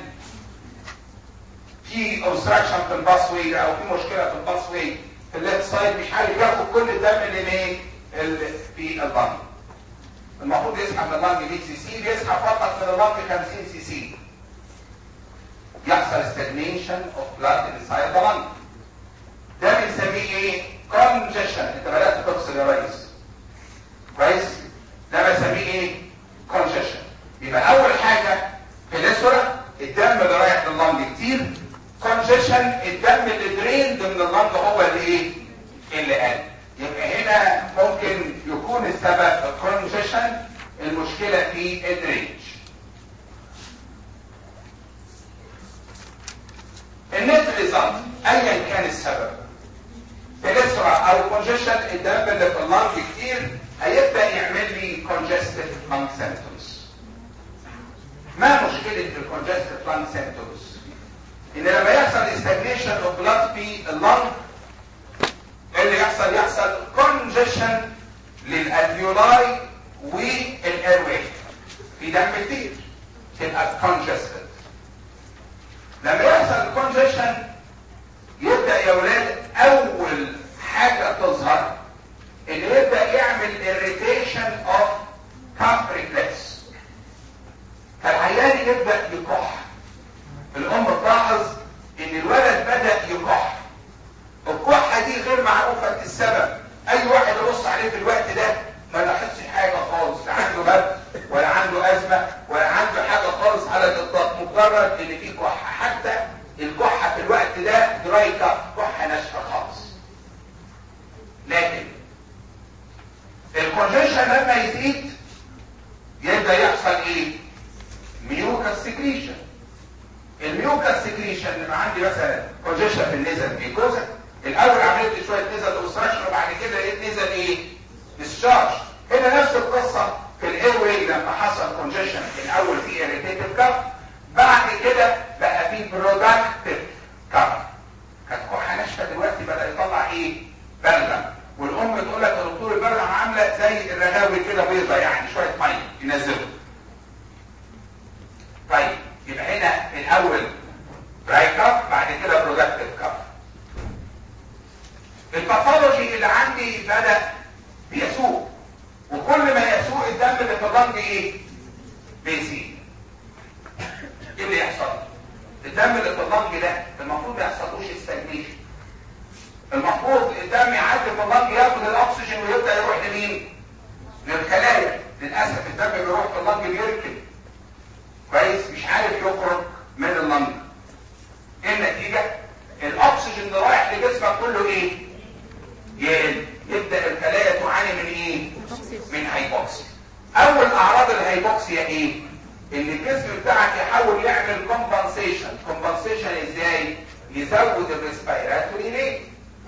في اوبستراكشن في الباس واي او في مشكله في الباس واي في الليفت سايد مش عارف ياخد كل الدم اللي ايه اللي في اللنج المفروض يسحب من اللنج 100 سي سي بيسحب فقط من اللنج 50 سي سي يحصل stagnation of blood inside the lung ده بنسميه ايه congestion انت بدات تفصل يا ريس كويس ده بنسميه ايه congestion يبقى اول حاجه في الاسره الدم اللي رايح لللنج كتير كونجيشن الدم اللي دريند من اللنج هو اللي ايه اللي قل يبقى هنا ممكن يكون السبب الكونجيشن المشكله في الدرينج النت ريزلت ايا كان السبب تلسرع او كونجيشن الدم اللي في اللنج كتير هيبدا يعمل لي كونجستيف لانج سيمبتومز ما مشكله الكونجستيف لانج سيمبتومز ان لما يحصل استجنيشن اوف بلاد في اللنج اللي يحصل يحصل كونجيشن للالفيولاي والايرواي في دم كتير تبقى كونجستد لما يحصل كونجيشن يبدا يا ولاد اول حاجه تظهر ان يبدا يعمل irritation of cuff reflex فالعيان يبدا يكح الام تلاحظ ان الولد بدا يكح الكحه دي غير معروفه السبب اي واحد يبص عليه في الوقت ده ما لاحظش حاجه خالص لا عنده برد ولا عنده ازمه ولا عنده حاجه خالص على الاطلاق مجرد ان في كحه حتى الكحه في الوقت ده دراي كف كحه ناشفه خالص لكن الكونجيشن لما يزيد يبدا يحصل ايه ميوكاس سكريشن الميوكاس سكريشن لما عندي مثلا كونجيشن في النزل ميكوزا الاول عملت شويه نزل اوبستراكشن وبعد كده لقيت نزل ايه ديسشارج هنا نفس القصه في الاير واي لما حصل كونجيشن الاول في اريتيتيف كف بعد كده بقى في برودكتيف كف كانت كحه ناشفه دلوقتي بدا يطلع ايه كله ايه يقل يبدا الخلايا تعاني من ايه من هايبوكسيا اول اعراض الهايبوكسيا ايه ان الجسم بتاعك يحاول يعمل كومبنسيشن كومبنسيشن ازاي يزود الريسبيراتوري ريت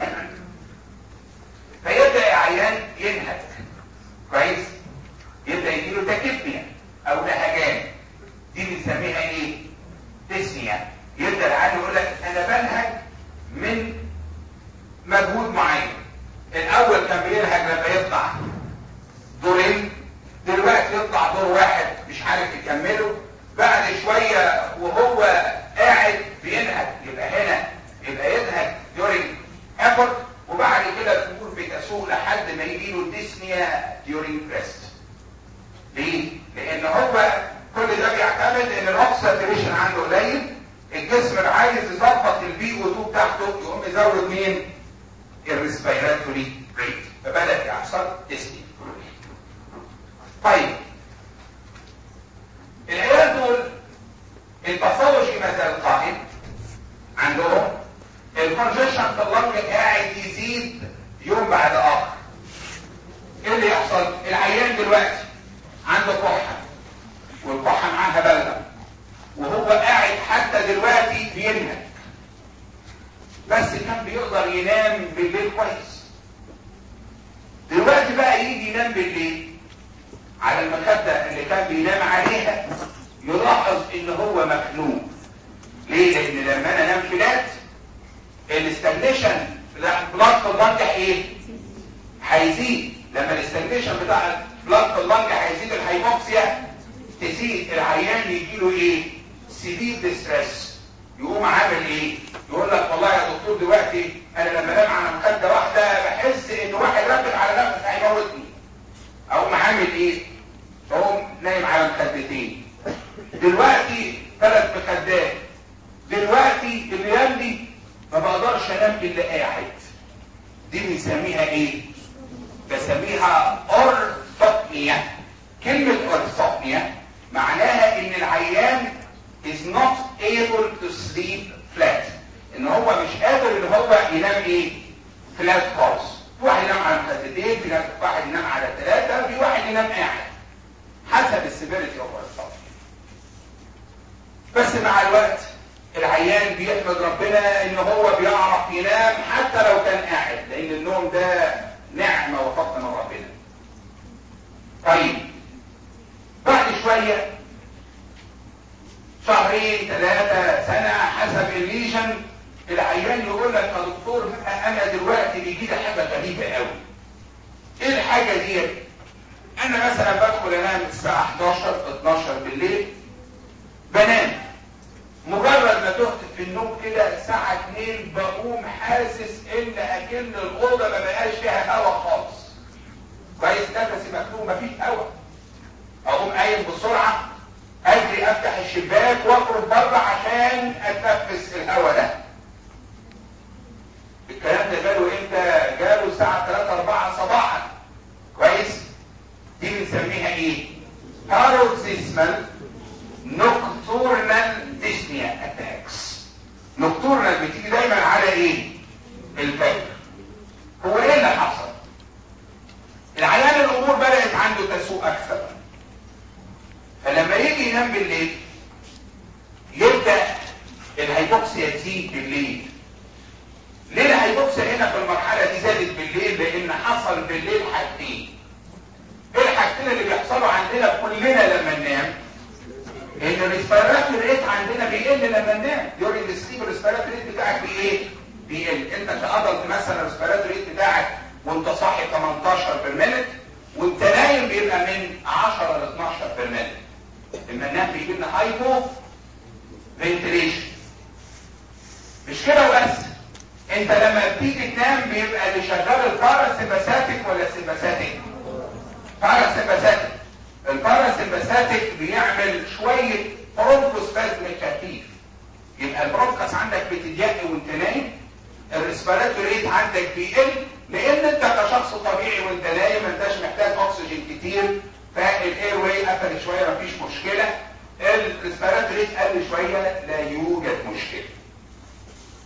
فيبدا العيان ينهك كويس يبدا يجيله تاكيبنيا او لهجان دي بنسميها ايه تسنيا يبدا العيان يقول لك انا بنهج من مجهود معين الاول كان بينهج لما يطلع دورين دلوقتي يطلع دور واحد مش عارف يكمله بعد شوية وهو قاعد بينهج يبقى هنا يبقى ينهج during effort وبعد كده الامور بتسوق لحد ما يجي له الديسنيا during rest ليه؟ لان هو كل ده بيعتمد ان الاكسجين عنده قليل الجسم عايز يظبط البي او 2 بتاعته يقوم يزود مين؟ الريسبيراتوري ريت فبدا يحصل ديسنيا طيب العيال دول الباثولوجي ما زال قائم عندهم الكونجيشن في اللنج قاعد يزيد يوم بعد اخر ايه اللي يحصل العيان دلوقتي عنده كحه والكحه معاها بلغم وهو قاعد حتى دلوقتي بينهج بس كان بيقدر ينام بالليل كويس دلوقتي بقى يجي ينام بالليل على المخدة اللي كان بينام عليها يلاحظ ان هو مخنوق ليه لان لما انا انام فلات الاستجنيشن بتاع البلاد في اللنج ايه هيزيد لما الاستجنيشن بتاع البلاد في اللنج هيزيد الهايبوكسيا تزيد العيان يجي له ايه سيفير ديستريس يقوم عامل ايه يقول لك والله يا دكتور دلوقتي انا لما انام على مخده واحده بحس ان واحد رابط على نفس هيموتني اقوم عامل ايه اقوم نايم على مخدتين دلوقتي ثلاث مخدات دلوقتي الايام دي ما بقدرش انام الا قاعد دي بنسميها ايه بسميها اورثوبنيا كلمه اورثوبنيا معناها ان العيان is not able to sleep flat ان هو مش قادر ان هو ينام ايه فلات خالص في واحد ينام على مخدتين في واحد ينام على ثلاثة في واحد ينام قاعد حسب السيفيريتي اوف بس مع الوقت العيان بيحمد ربنا ان هو بيعرف ينام حتى لو كان قاعد لان النوم ده نعمة وفضل من ربنا طيب بعد شوية شهرين ثلاثة سنة حسب الليجن العيان يقول لك يا دكتور انا دلوقتي بيجي لي حاجه غريبه قوي ايه الحاجه دي انا مثلا بدخل انام الساعه 11 12 بالليل بنام مجرد ما تهت في النوم كده الساعه 2 بقوم حاسس ان اكن الاوضه ما بقاش فيها هواء خالص كويس نفسي مكتوم مفيش هواء اقوم قايم بسرعه اجري افتح الشباك واخرج بره عشان اتنفس الهواء ده الكلام ده جاله امتى جاله الساعة 3 4 صباحا كويس دي بنسميها ايه paroxysmal nocturnal dyspnea attacks nocturnal بتيجي دايما على ايه الفجر هو ايه اللي حصل العيان الامور بدأت عنده تسوء اكثر فلما يجي ينام بالليل يبدأ الهيبوكسيا تزيد بالليل ليه الهيبوكسيا هنا في المرحلة دي زادت بالليل لان حصل بالليل حاجتين ايه الحاجتين اللي بيحصلوا عندنا كلنا لما ننام ان الريسبيراتوري ريت عندنا بيقل لما ننام ديورنج السليب الريسبيراتوري ريت بتاعك بايه بيقل انت كادلت مثلا الريسبيراتوري ريت بتاعك وانت صاحي 18 بالمينت وانت نايم بيبقى من 10 ل 12 بالمينت لما ننام بيجي لنا هايبو فنتريشن مش كده وبس انت لما بتيجي تنام بيبقى اللي شغال الباراسمباثيك ولا السمباثيك باراسمباثيك الباراسمباثيك بيعمل شويه برونكوسبازم خفيف يبقى البرونكس عندك بتضيق وانت نايم الريسبيراتوري ريت عندك بيقل لان انت كشخص طبيعي وانت نايم ما انتش محتاج اكسجين كتير فالاير واي قفل شويه مفيش مشكله الريسبيراتوري ريت قل شويه لا يوجد مشكله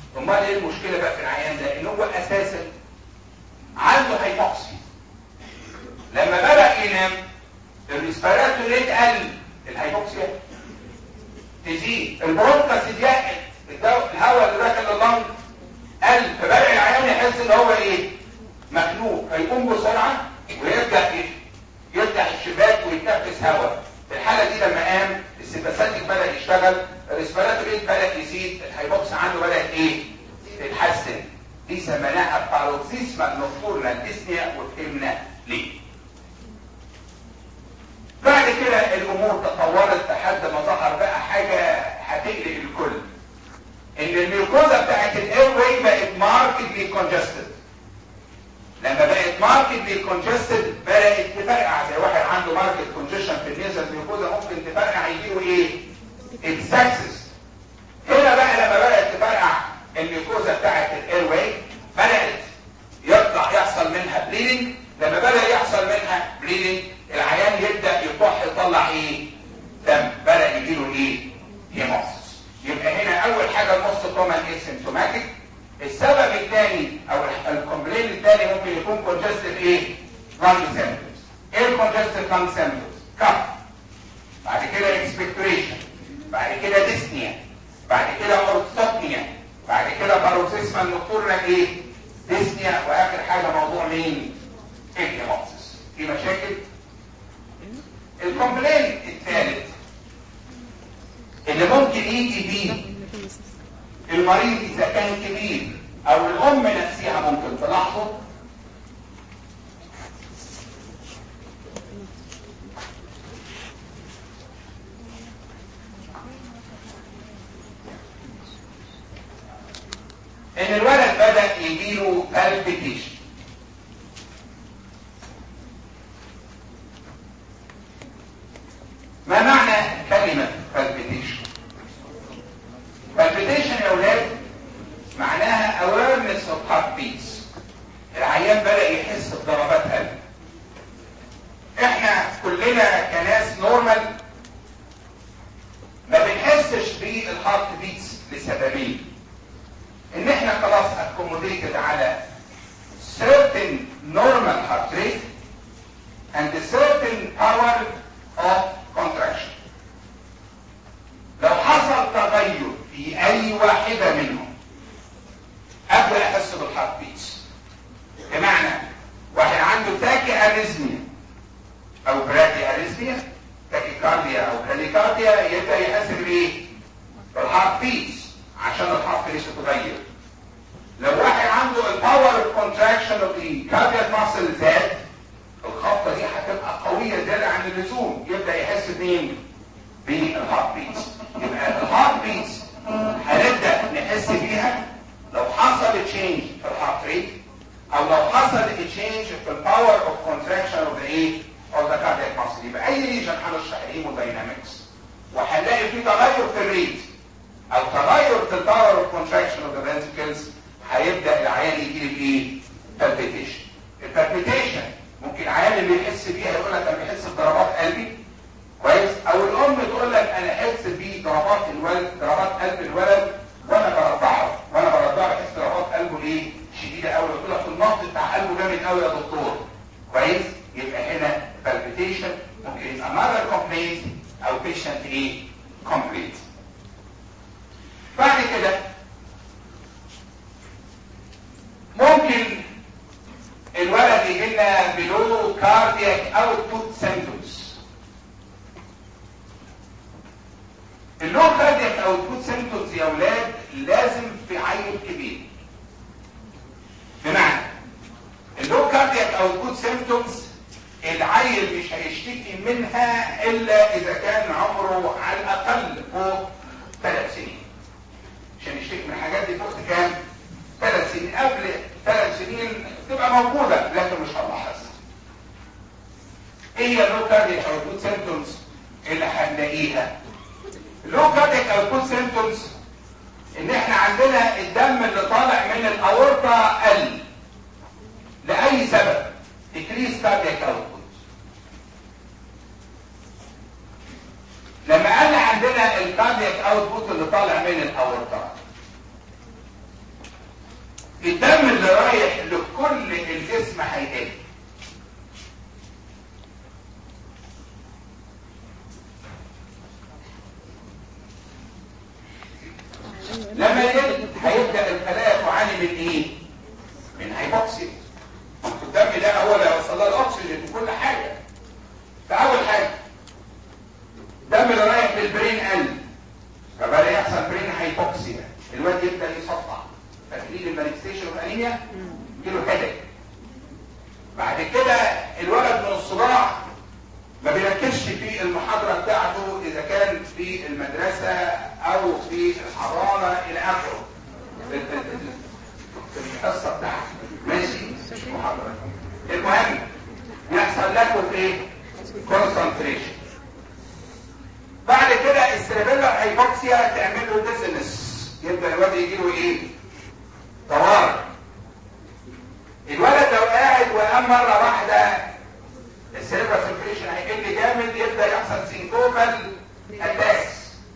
امال ايه المشكله بقى في العيان ده ان هو اساسا عنده هيبوكسي لما بدا ينام الريسبيراتوري ريت قل الهيبوكسيا تزيد البرونكاس اتيقل الهواء اللي داخل اللنج قل فبدا العيان يحس ان هو ايه مخنوق فيقوم بسرعه ويبدا ايه يفتح الشباك ويتنفس هواء في الحاله دي لما قام السيمباثيك بدا يشتغل الريسبيراتوري ريت بدا يزيد الهيبوكس عنده بدات ايه تتحسن دي سميناها باروكسيسما نوكتورنال ديسنيا وفهمنا ليه بعد كده الامور تطورت لحد ما ظهر بقى حاجه هتقلق الكل ان الميوكوزا بتاعت الاير واي بقت ماركتلي كونجستد لما بقت ماركتلي كونجستد بدات تفرقع زي واحد عنده ماركت كونجيشن في النيزل ميوكوزا ممكن تفرقع يجيله ايه؟ اكسكسس هنا بقى لما بدات تفرقع الميوكوزا بتاعت الاير واي بدات يطلع يحصل منها بليدنج لما بدا يحصل منها بليدنج العيان يبدا يكح يطلع ايه؟ دم بدا يجيله ايه؟ هيموسيس يبقى هنا اول حاجه الموست كومن اسيمتوماتيك السبب الثاني او الكومبلين الثاني ممكن يكون كونجستيف ايه؟ لانج سيمبتومز ايه الكونجستيف لانج سيمبتومز؟ كف بعد كده اكسبكتوريشن بعد كده ديسنيا بعد كده اورثوبنيا بعد كده باروكسيسما نوكتورنا ايه؟ ديسنيا واخر حاجه موضوع مين؟ الهيموسيس في مشاكل؟ الكومبلين الثالث اللي ممكن يجي بيه المريض اذا كان كبير او الام نفسها ممكن تلاحظه ان الولد بدا يجيله palpitation ما معنى كلمه palpitation palpitation يا اولاد معناها awareness of heartbeats العيان بدأ يحس بضربات قلب احنا كلنا كناس نورمال ما بنحسش بالهارت بيتس لسببين ان احنا خلاص accommodated على certain normal heart rate and a certain power of contraction لو حصل تغير في اي واحدة منهم ابدا احس بالهارت بيتس بمعنى واحد عنده تاكي اريزميا او برادي اريزميا تاكي كارديا او براديكارديا يبدا يحس بايه بالهارت بيتس عشان الهارت ريت تتغير لو واحد عنده الباور كونتراكشن اوف ذا كاردياك ماسل زاد الخبطه دي هتبقى قويه زياده عن اللزوم يبدا يحس بمين بالهارت بيتس يبقى الهارت بيتس هنبدا نحس بيها لو حصل تشينج في الهارت ريت او لو حصل تشينج في الباور اوف كونتراكشن اوف ذا ايه اوف ذا كاردياك ماسل يبقى اي ريجن هنشرح هيموداينامكس وهنلاقي في تغير في الريت او تغير في الباور اوف كونتراكشن اوف ذا فنتركلز هيبدا العيان يجي له ايه بالبيتيشن البالبيتيشن ممكن العيان اللي يحس بيها يقول لك انا بحس بضربات قلبي كويس او الام تقول لك انا احس بضربات الولد ضربات قلب الولد وانا برضعه وانا برضعه بحس ضربات قلبه ايه شديده قوي يقول لك النبض بتاع قلبه جامد قوي يا دكتور كويس يبقى هنا بالبيتيشن ممكن يبقى ماذر كومبليت او بيشنت ايه كومبليت بعد كده ممكن الولد يجي لنا بلو كاردياك اوتبوت سيمبتومز اللو كاردياك اوتبوت سيمبتومز يا اولاد لازم في عيل كبير بمعنى اللو كاردياك اوتبوت سيمبتومز العيل مش هيشتكي منها الا اذا كان عمره على الاقل فوق ثلاث سنين عشان يشتكي من الحاجات دي فوق كام ثلاث سنين قبل ثلاث سنين تبقى موجودة لكن مش هنلاحظها ايه هي اللو كارديك او الكود سيمتومز اللي هنلاقيها اللو كارديك او الكود سيمتومز ان احنا عندنا الدم اللي طالع من الاورطة قل لأي سبب decrease cardiac output لما قال عندنا الكاردياك اوتبوت اللي طالع من الاورطه فاكرين المانيفستيشن اوف انيميا يجيله هيدك بعد كده الولد من الصداع ما بيركزش في المحاضرة بتاعته إذا كان في المدرسة أو في الحضانة إلى آخره في الحصة بتاعته ماشي مش محاضرة المهم يحصل لكم ايه كونسنتريشن بعد كده السيربيلر هايبوكسيا تعمل له ديزنس يبدا الواد يجي له ايه طوارئ الولد لو قاعد وقام مره واحده السيربرال سيركيشن هيقل جامد يبدا يحصل سينكوبال اتاكس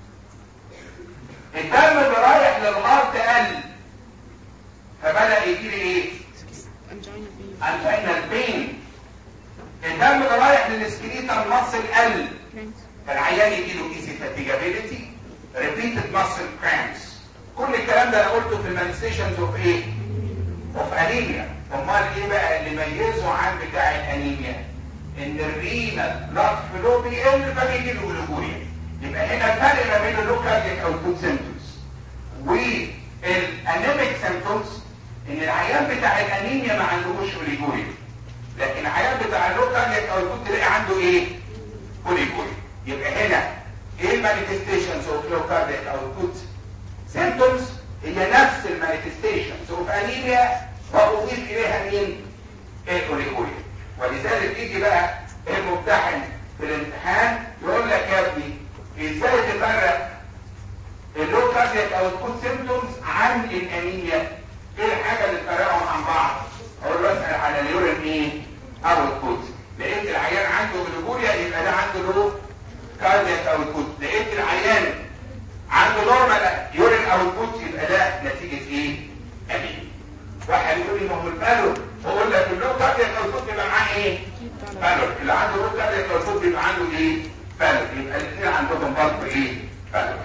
الدم اللي رايح للهارت قل فبدا يجي لي ايه انجينا بين الدم اللي رايح للسكريتال ماسل قل فالعيان يجي له ايزي فاتيجابيلتي ريبيتد ماسل كرامز كل الكلام ده انا قلته في المانيستيشنز اوف ايه اوف انيميا امال ايه بقى اللي ميزه عن بتاع الانيميا ان الرينال بلاد فلو بيقل فبيجي له جلوكوريا يبقى هنا الفرق ما بين اللوكال او الفود سيمبتومز والانيميك سيمبتومز ان العيان بتاع الانيميا ما عندهوش اوليجوريا لكن العيان بتاع اللوكال او الفود تلاقي عنده ايه اوليجوريا يبقى هنا ايه المانيفستيشنز اوف لوكال او الفود سيمبتومز هي نفس المانيفستيشنز اوف انيميا واضيف اليها مين الاوليجوريا ولذلك يجي بقى الممتحن في الامتحان يقول لك يا ابني ازاي تفرق اللو كاردياك او الفود سيمبتومز عن الانيميا ايه الحاجه اللي تفرقهم عن بعض اقول له اسال على اليورين ايه او الفود لقيت العيان عنده جلوكوريا يبقى ده عنده لو كاردياك او الفود لقيت العيان عنده نورمال يورين او الفود يبقى ده نتيجه ايه انيميا واحد يقول لي ما هو البالون بقول لك اللو كاردياك او الفود يبقى معاه ايه بالون اللي عنده لو كاردياك او الفود يبقى عنده ايه بالون يبقى الاثنين عندهم برضه ايه بالون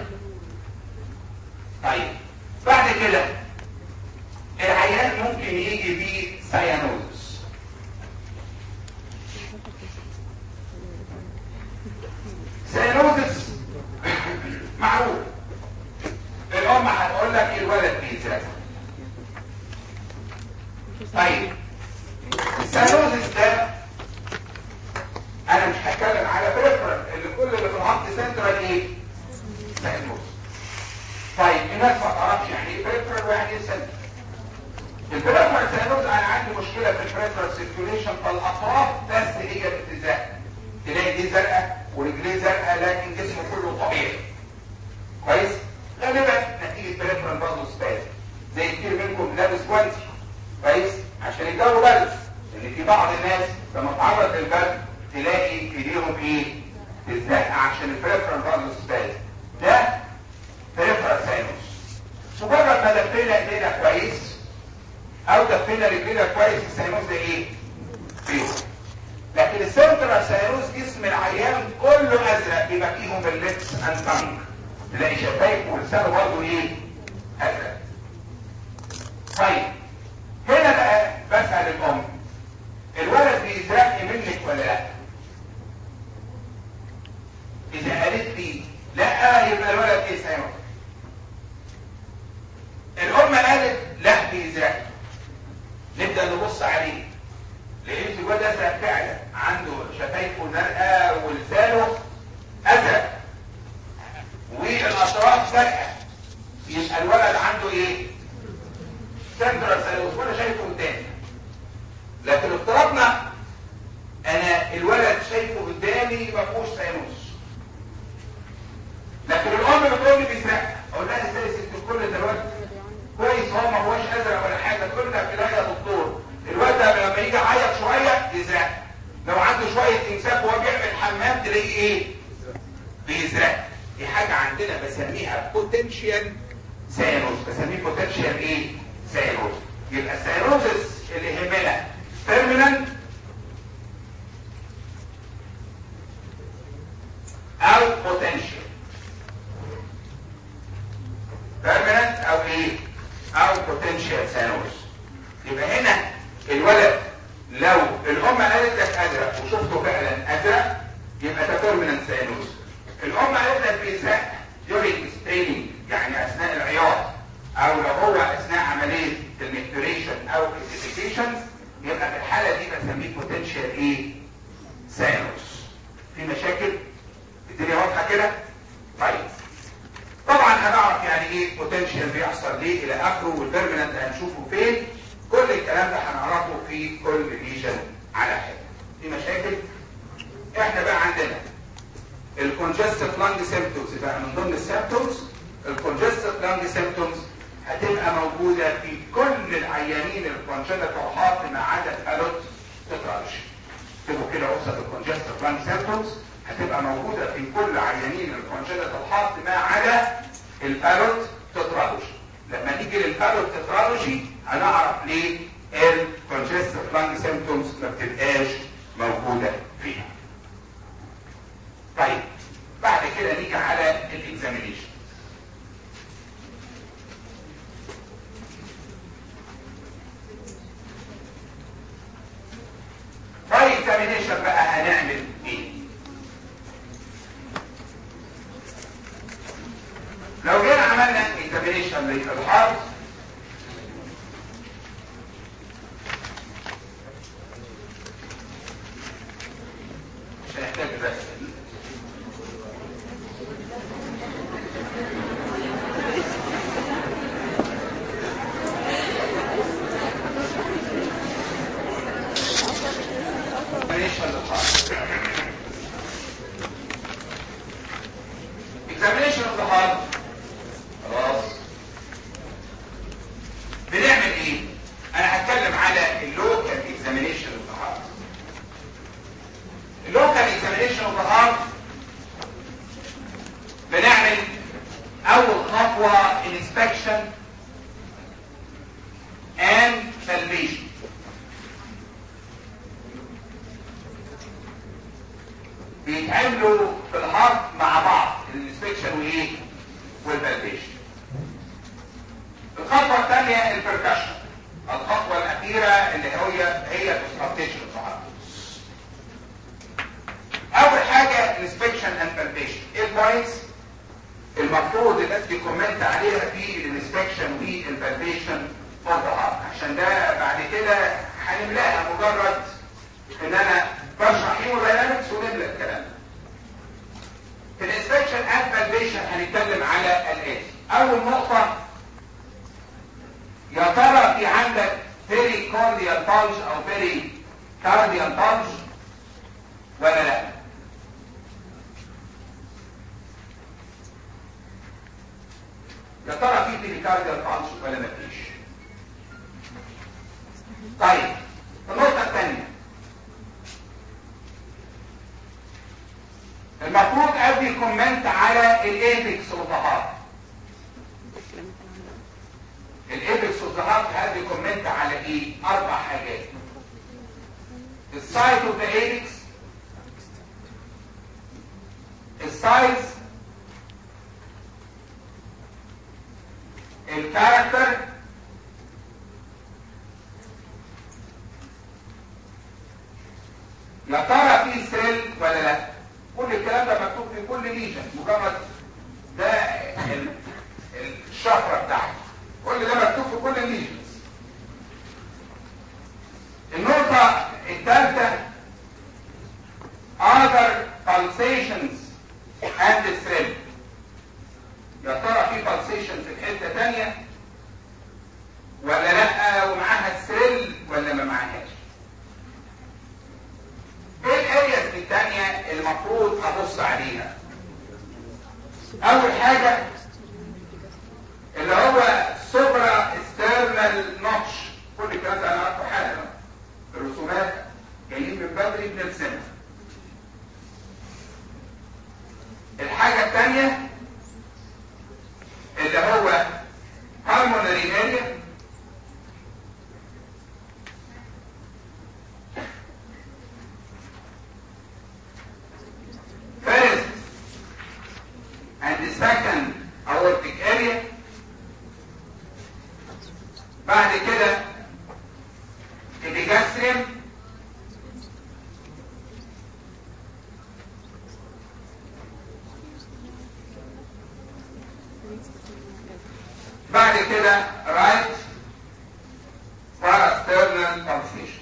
طيب بعد كده العيان ممكن يجي بيه سيانوزس سيانوزس معروف الام هتقول لك الولد بيزرق طيب السيانوزس ده انا مش هتكلم على بريفرال اللي كل اللي في الهارت سنترال ايه سيانوزس طيب الناس ما تعرفش يعني ايه بريفرال ويعني ايه سنترال البريفرال سيانوز انا عندي مشكله في البريفرال سيركيوليشن فالاطراف بس هي اللي بتزرق تلاقي دي زرقاء ورجليه زرقاء لكن جسمه كله طبيعي كويس غالبا نتيجه بريفرال بازو سباز زي كتير منكم لابس جوانتي كويس عشان الجو برد لان في بعض الناس لما تعرض للبرد تلاقي ايديهم ايه تزرق عشان البريفرال بازو سباز ده بريفرال سيانوز مجرد ما دفينا ايدينا كويس او دفينا رجلينا كويس السيانوز ده ايه فيه لكن السنترال سيانوز جسم العيان كله ازرق بيبقى فيهم باللبس اند تانج تلاقي شفايفه ولسانه برضه ايه ازرق طيب هنا بقى بسال الام الولد بيزرق منك ولا لا اذا قالت لي لا يبقى الولد ايه سيانوز الام قالت لا بيزرق نبدا نبص عليه لقيت الواد ازرق فعلا عنده شفايفه زرقاء ولسانه ازرق والاطراف زرقاء يبقى الولد عنده ايه سنترال سيروس وانا شايفه قدامي لكن افترضنا انا الولد شايفه قدامي ما فيهوش سيروس لكن الام بتقول لي بيزرق اقول لها ازاي ست الكل ده الولد كويس هو ما هوش ازرق ولا حاجه كلنا في يا دكتور الواد ده لما يجي يعيط شويه يزرق لو عنده شويه امساك وهو بيعمل حمام تلاقيه ايه بيزرق دي حاجه عندنا بسميها بوتنشال سيروز بسميه بوتنشال ايه سيروز يبقى السيروزس اللي يهمنا بيرمننت او بوتنشال بيرمننت او ايه او بوتنشال سيروز يبقى هنا الولد لو الام قالت لك ازرق وشفته فعلا ازرق يبقى ده بيرمننت سيانوز الام قالت لك بيزرق during ستريننج يعني اثناء العياط او لو هو اثناء عمليه بروميننت هنشوفه فين كل الكلام ده هنعرفه في كل ليجن على حاجه في مشاكل احنا بقى عندنا الكونجستيف لانج سيمبتومز بقى من ضمن السيمبتومز الكونجستيف لانج سيمبتومز هتبقى موجوده في كل العيانين الكونجنتال هارت ما عدا الالوت تترالجي اكتبوا كده قصه الكونجستيف لانج سيمبتومز هتبقى موجوده في كل عيانين الكونجنتال هارت ما عدا الالوت تترالجي لما نيجي للالوت تترالجي هنعرف ليه الكونجستيف لانج سيمبتومز ما بتبقاش موجوده فيها طيب بعد كده نيجي على الاكزامينيشن طيب اكزامينيشن بقى هنعمل ايه لو جينا عملنا اكزامينيشن للحرف مش هنحتاج الرسم examination of the heart. examination of the heart خلاص بنعمل ايه؟ انا هتكلم على اللوكال examination of the heart. اللوكال examination of the heart بنعمل اول خطوة inspection and salvation بيتعملوا في الهارت مع بعض الانسبكشن وايه والفاليديشن الخطوه الثانيه البركشن الخطوه الاخيره اللي هي هي الاسكابتيشن الهارت اول حاجه الانسبكشن اند فاليديشن ايه البوينتس المفروض الناس بيكومنت عليها في الانسبكشن والفاليديشن فور ذا هارت عشان ده بعد كده هنملاها مجرد ان انا بشرح هيموداينامكس ونملى الكلام في الانسبكشن اند فاليديشن هنتكلم على الاتي اول نقطه يا ترى في عندك بيري كارديال بلج او بيري كارديال بلج ولا لا يا ترى في بيري كارديال بلج ولا مفيش طيب النقطه الثانيه المفروض ادي كومنت على الايبكس اوف ذا هارت الايبكس اوف ذا هارت هدي كومنت على ايه اربع حاجات السايز اوف ذا ايبكس السايز الكاركتر يا ترى في سيل ولا لا كل الكلام ده مكتوب في كل ليجن مجرد ده ال- الشفره بتاعته كل ده مكتوب في كل الليجنز النقطة الثالثة other pulsations and thrill يا ترى في pulsations في حتة تانية ولا لا ومعاها ثريل ولا ما معاهاش ايه الارياز الثانية المفروض ابص عليها اول حاجة اللي هو سوبرا استرنال نوتش كل الكلام ده انا عارفه حالا الرسومات جايين من بدري بنرسمها الحاجة الثانية اللي هو pulmonary area first and the second aortic area بعد كده الجاستريم بعد كده right parasternal pulsation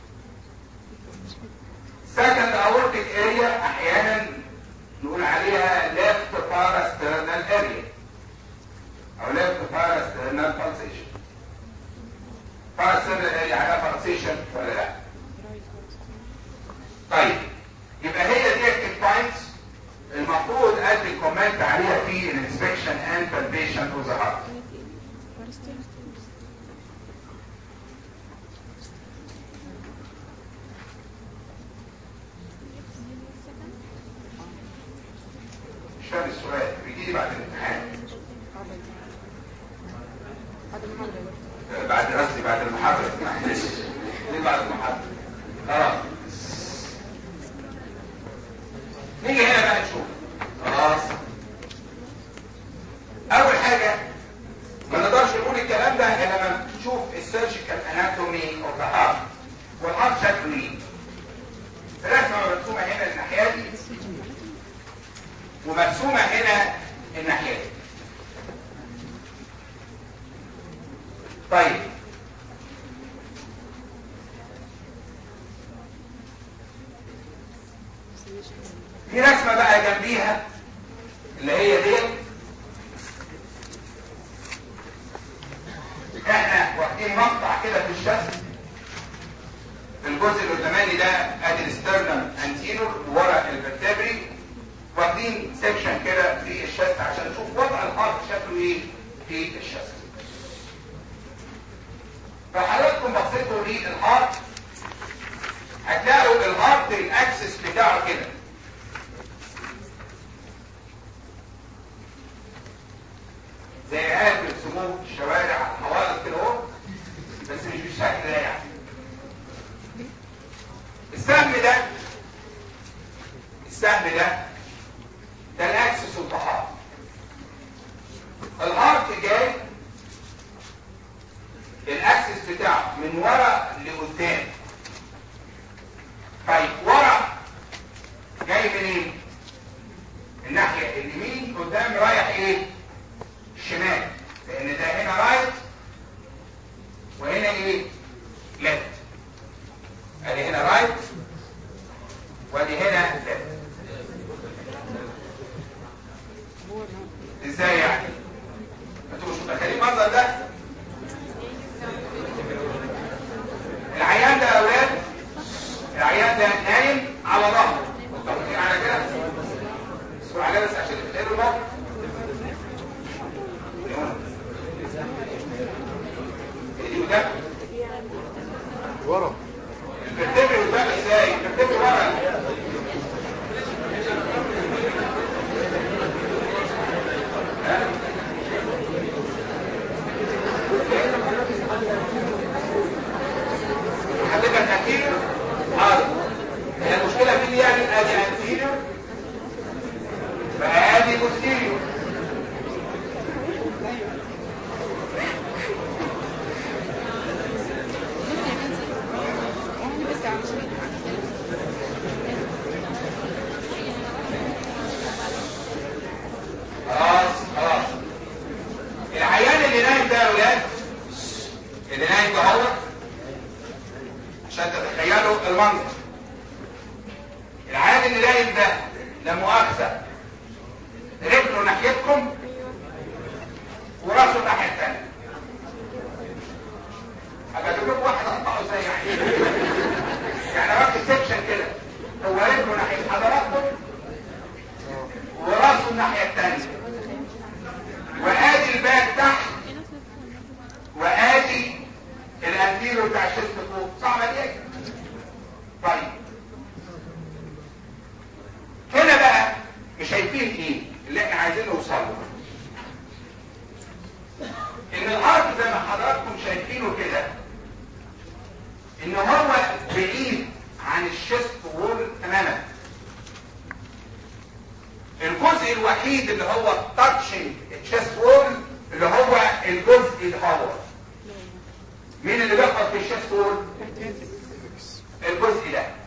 second aortic area احيانا نقول عليها left parasternal area او left parasternal pulsation اه استنى يعني فرنسيشن ولا لا طيب يبقى هي ديت البوينتس المفروض ادي كومنت عليها في الانسبكشن اند بالبيشن اوف ذا هارت مش فاهم السؤال بيجي لي بعد الامتحان بعد قصدي بعد المحاضرة معلش ليه بعد المحاضرة خلاص نيجي هنا بقى نشوف خلاص اول حاجة ما نقدرش نقول الكلام ده الا لما نشوف السيرجيكال اناتومي اوف ذا هارت والهارت شكله ايه الرسمة مرسومة هنا الناحية دي ومرسومة هنا الناحية دي طيب في رسمة بقى جنبيها اللي هي دي احنا واخدين مقطع كده في الشكل الجزء القداماني ده ادي السترنم انتيرور ورا الفرتبري واخدين سيكشن كده في الشست عشان نشوف وضع الهارت شكله ايه في الشست فحضراتكم بصيتوا للهارت هتلاقوا الهارت الاكسس بتاعه كده زي قاعد بيرسموه في الشوارع الحوائط كده اهو بس مش بالشكل ده يعني السهم ده السهم ده ده الاكسس والطحال الهارت جاي الاكسس بتاعه من ورا لقدام طيب ورا جاي منين الناحيه اليمين قدام رايح ايه الشمال لان ده هنا رايت وهنا ايه ليفت ادي هنا رايت وادي هنا ليفت ازاي يعني انتوا مش متخيلين المنظر ده العيان ده يا اولاد العيان ده نايم على ظهره متفقين على كده اسمعوا عليها بس عشان تتخيلوا الموقف ايدي قدام ورا الفرتبري قدام ازاي الفرتبري ورا حضرتك انتيريور حاضر هي المشكله في دي يعني ادي انتيريور بقى ادي بوستيريور خلاص خلاص العيان اللي نايم ده يا ولاد اللي نايم ده هو عشان تتخيلوا المنظر العيان اللي نايم ده لا مؤاخذه رجله ناحيتكم وراسه الناحيه الثانيه هبقى اجيب لكم واحد اقطعه ازاي يعني يعني واخد سكشن كده هو رجله ناحيه حضراتكم وراسه الناحيه الثانيه وادي الباك تحت وادي الانتيرو بتاع الشست فوق صعبه دي طيب هنا بقى مش شايفين ايه اللي احنا عايزين نوصل له ان الارض زي ما حضراتكم شايفينه كده ان هو بعيد عن الشست وول تماما الجزء الوحيد اللي هو تاتشنج الشست وول اللي هو الجزء اللي هو مين اللي بيخبط في الشست وول الجزء ده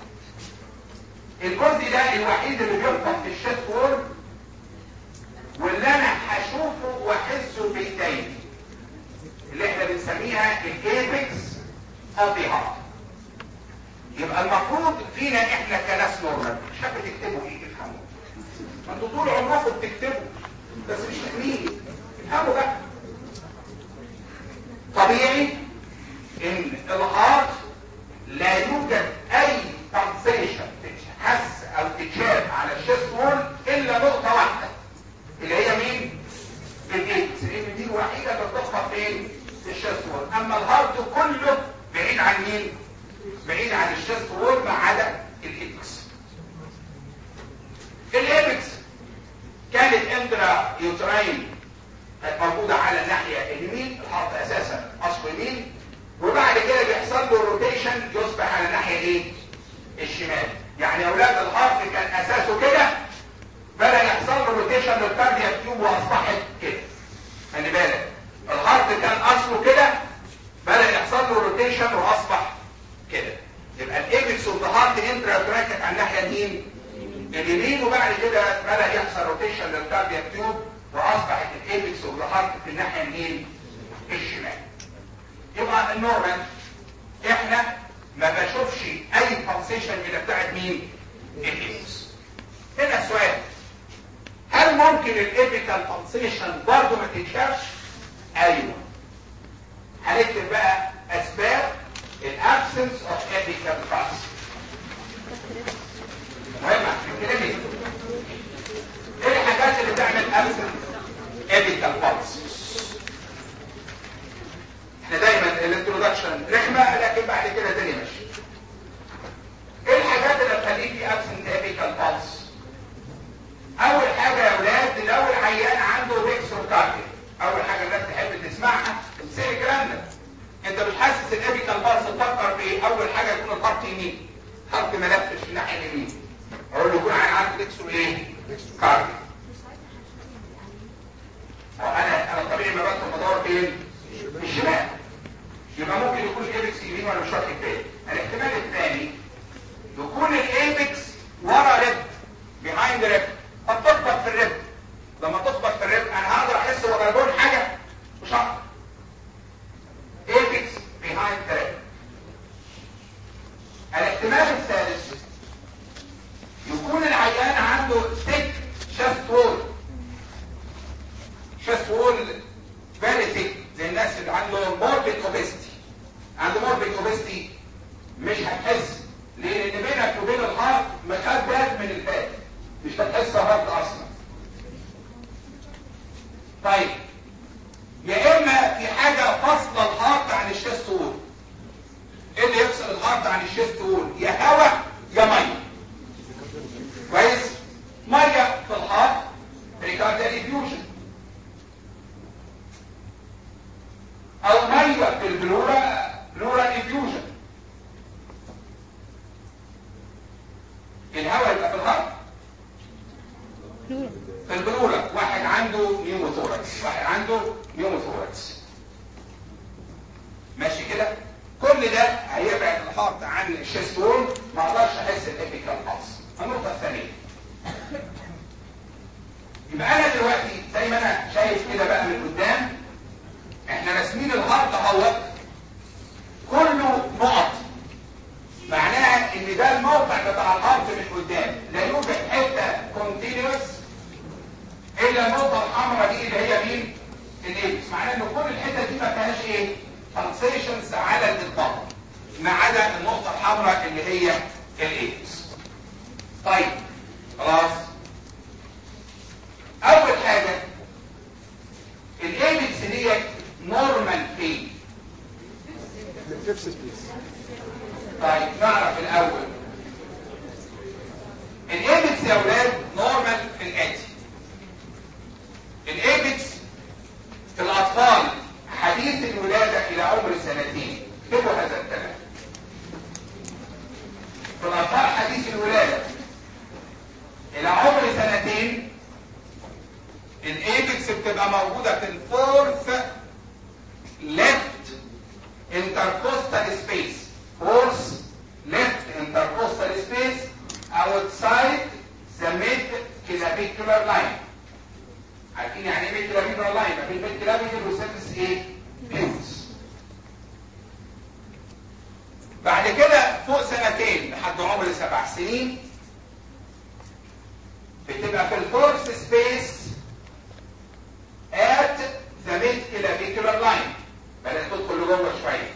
الجزء ده الوحيد اللي بيخبط في الشست وول واللي انا هشوفه واحسه بايدي اللي احنا بنسميها الايبكس اوف ذا هارت يبقى المفروض فينا احنا كناس نورمال مش عارف تكتبوا ايه تفهموا ما انتوا طول عمركم بتكتبوا بس مش فاهمين افهموا بقى طبيعي الشيست وول اما الهارت كله بعيد عن مين بعيد عن الشيست وول ما عدا الايبكس الايبكس كانت اندرا يوتراين كانت موجودة على الناحية اليمين الهارت اساسا اصله يمين وبعد كده بيحصل له روتيشن يصبح على الناحية ايه الشمال يعني اولاد الهارت كان اساسه كده بدأ يحصل له روتيشن للكاردياك تيوب واصبحت كده خلي بالك الهارت كان اصله كده بدأ يحصل له روتيشن واصبح كده يبقى الايبكس اوف ذا هارت انترا كانت على الناحيه اليمين اليمين وبعد كده بدأ يحصل روتيشن للكاردياك تيوب واصبحت الايبكس اوف ذا هارت في الناحيه اليمين الشمال يبقى النورمال احنا ما بشوفش اي بالسيشن اللي بتاعت مين الايبكس هنا السؤال هل ممكن الايبيكال بالسيشن برضه ما تتشافش ايوه هنكتب بقى اسباب الابسنس اوف ايبيكال بالس مهمه الكلمه ايه الحاجات اللي بتعمل ابسنس ايبيكال بالس احنا دايما الانترودكشن رخمه لكن بعد كده الدنيا ماشيه ايه الحاجات اللي بتخليك في ابسنت ايبيكال بالس اول حاجة يا اولاد لو العيان عنده ريكسوكارديا اول حاجة الناس تحب تسمعها تمسك الكلام ده انت مش حاسس الابيكال باص تفكر في اول حاجة يكون الخط يمين خط ملفش في الناحية اليمين اقول له يكون عيان عنده ريكسو ايه كارديا انا انا طبيعي ما بدخل بدور فين في الشمال يبقى ممكن يكون الايبكس يمين ولا مش واخد بالي الاحتمال الثاني يكون الايبكس ورا ريب behind the rib طب تخبط في الرب لما تخبط في الرب انا هقدر احس هو جربون حاجه مش هقدر apex behind the rib الاحتمال الثالث يكون العيان عنده thick chest wall chest wall very thick زي الناس اللي عندهم morbid obesity عنده morbid obesity مش هتحس ليه؟ لان بينك وبين الهارت مخدات من الفات مش هتحس هارت اصلا طيب يا اما في حاجه فاصله الهارت عن الشيست وول ايه اللي يفصل الهارت عن الشيست وول يا هواء يا ميه كويس ميه في الهارت ريكارديال افيوجن او ميه في البلورا بلورا افيوجن الهواء يبقى في الهارت في البلورة واحد عنده نيوموثوركس واحد عنده نيوموثوركس ماشي كده كل ده هيبعد الهارت عن الشيست وول ما اقدرش احس الابيكال بالس النقطه الثانيه يبقى انا دلوقتي زي ما انا شايف كده بقى من قدام احنا راسمين الهارت اهوت كله نقط معناها ان ده الموقع بتاع الهارت من قدام لا يوجد حته كونتينوس الا النقطه الحمراء دي اللي هي مين الايبس معناها ان كل الحته دي ما فيهاش ايه فانكشنز على الاطلاق ما عدا النقطه الحمراء اللي هي الايبس طيب خلاص اول حاجه الايبس ديت نورمال فين فيفث سبيس طيب نعرف الاول الايبكس يا اولاد نورمال في الاتي الايبكس في الاطفال حديث الولاده الى عمر سنتين اكتبوا هذا الكلام في الاطفال حديث الولاده الى عمر سنتين الايبكس بتبقى موجوده في الفورث left intercostal space fourth left intercostal space outside the mid clavicular line عارفين يعني ايه mid clavicular line ما بين mid clavicular وسيرفس ايه pins بعد كده فوق سنتين لحد عمر سبع سنين بتبقى في الفورث سبيس at the mid clavicular line بدأت تدخل لجوه شويه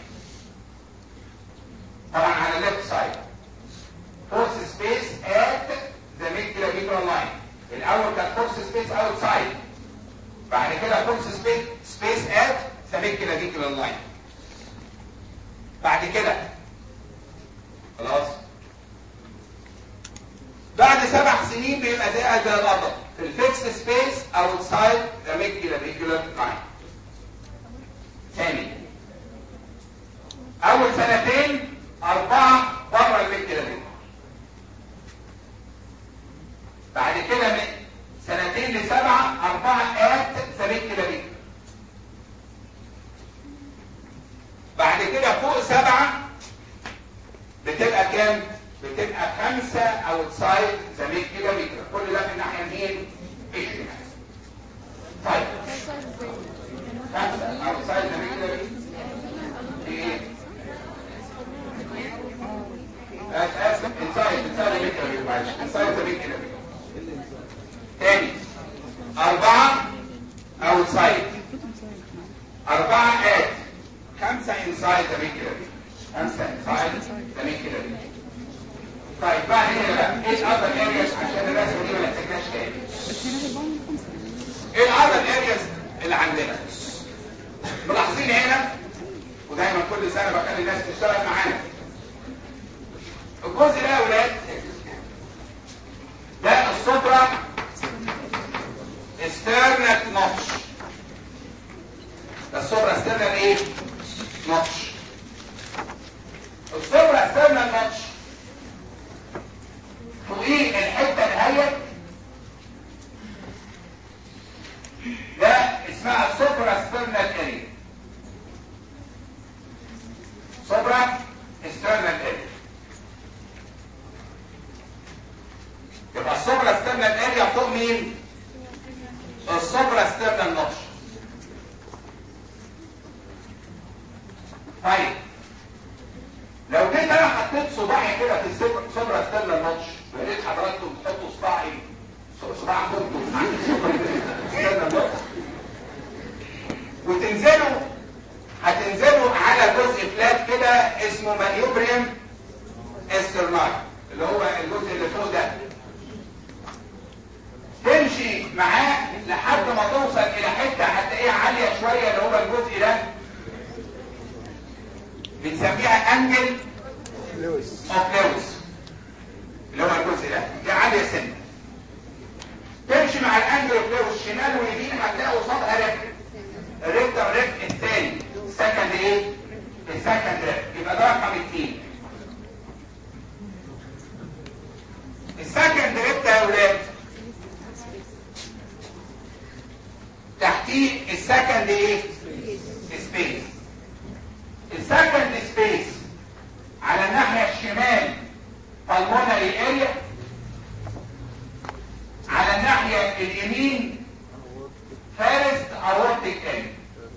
طبعا على الليفت سايد فورس سبيس ات ذا ميد كيلومتر لاين الاول كان فورس سبيس اوت سايد بعد كده فورس سبيس سبيس ات ذا ميد كيلومتر لاين بعد كده خلاص بعد سبع سنين بيبقى ده زي القطر في الفيكس سبيس اوتسايد ذا ميكيولا ميكيولا لاين ثاني اول سنتين اربعه بره الميكيولا ميكيولا بعد كده من سنتين لسبعه اربعه ات ذا ميكيولا ميكيولا بعد كده فوق سبعه بتبقى كام؟ بتبقى خمسة اوتسايد ذا ميد كيلومتر كل ده في الناحية اليمين الشمال طيب خمسة اوتسايد ذا ميد كيلومتر ايه؟ اسف انسايد انسايد ذا ميد كيلومتر معلش انسايد ذا ميد كيلومتر تاني أربعة اوتسايد أربعة ات خمسة انسايد ذا ميد كيلومتر خمسة انسايد ذا ميد كيلومتر طيب بعد كده بقى ايه الاذر ارياز عشان الرسمه دي ما نحتاجهاش تاني ايه الاذر ارياز اللي عندنا ملاحظين هنا ودايما كل سنه بخلي الناس تشتغل معانا الجزء ده يا اولاد ده السوبرا استرنت نوتش ده السوبرا استرنت ايه نوتش السوبرا استرنت نوتش فوقيه الحته الهيئ ده اسمها سوبرا سترنال اريا سوبرا سترنال اريا يبقى السوبرا سترنال اريا فوق مين السوبرا سترنال نوتش طيب لو جيت انا حطيت صباعي كده في السوبرا سترنال نوتش ولقيت حضراتكم تحطوا صباعي صباعكم وتنزلوا هتنزلوا على جزء فلات كده اسمه مانيوبريم استرنال اللي هو الجزء اللي فوق ده تمشي معاه لحد ما توصل الى حته هتلاقيها عاليه شويه اللي هو الجزء ده بنسميها انجل لويس اوف لويس اللي هو الجزء ده دي عاليه سنه تمشي مع الانجل اوف لويس شمال ويمين هتلاقي قصادها ريفت الريفت ده الريفت الثاني السكند ايه؟ السكند ريفت يبقى ده رقم اثنين السكند ريفت يا اولاد تحتيه السكند ايه؟ سبيس السكند سبيس على الناحيه الشمال pulmonary area على الناحية اليمين first aortic area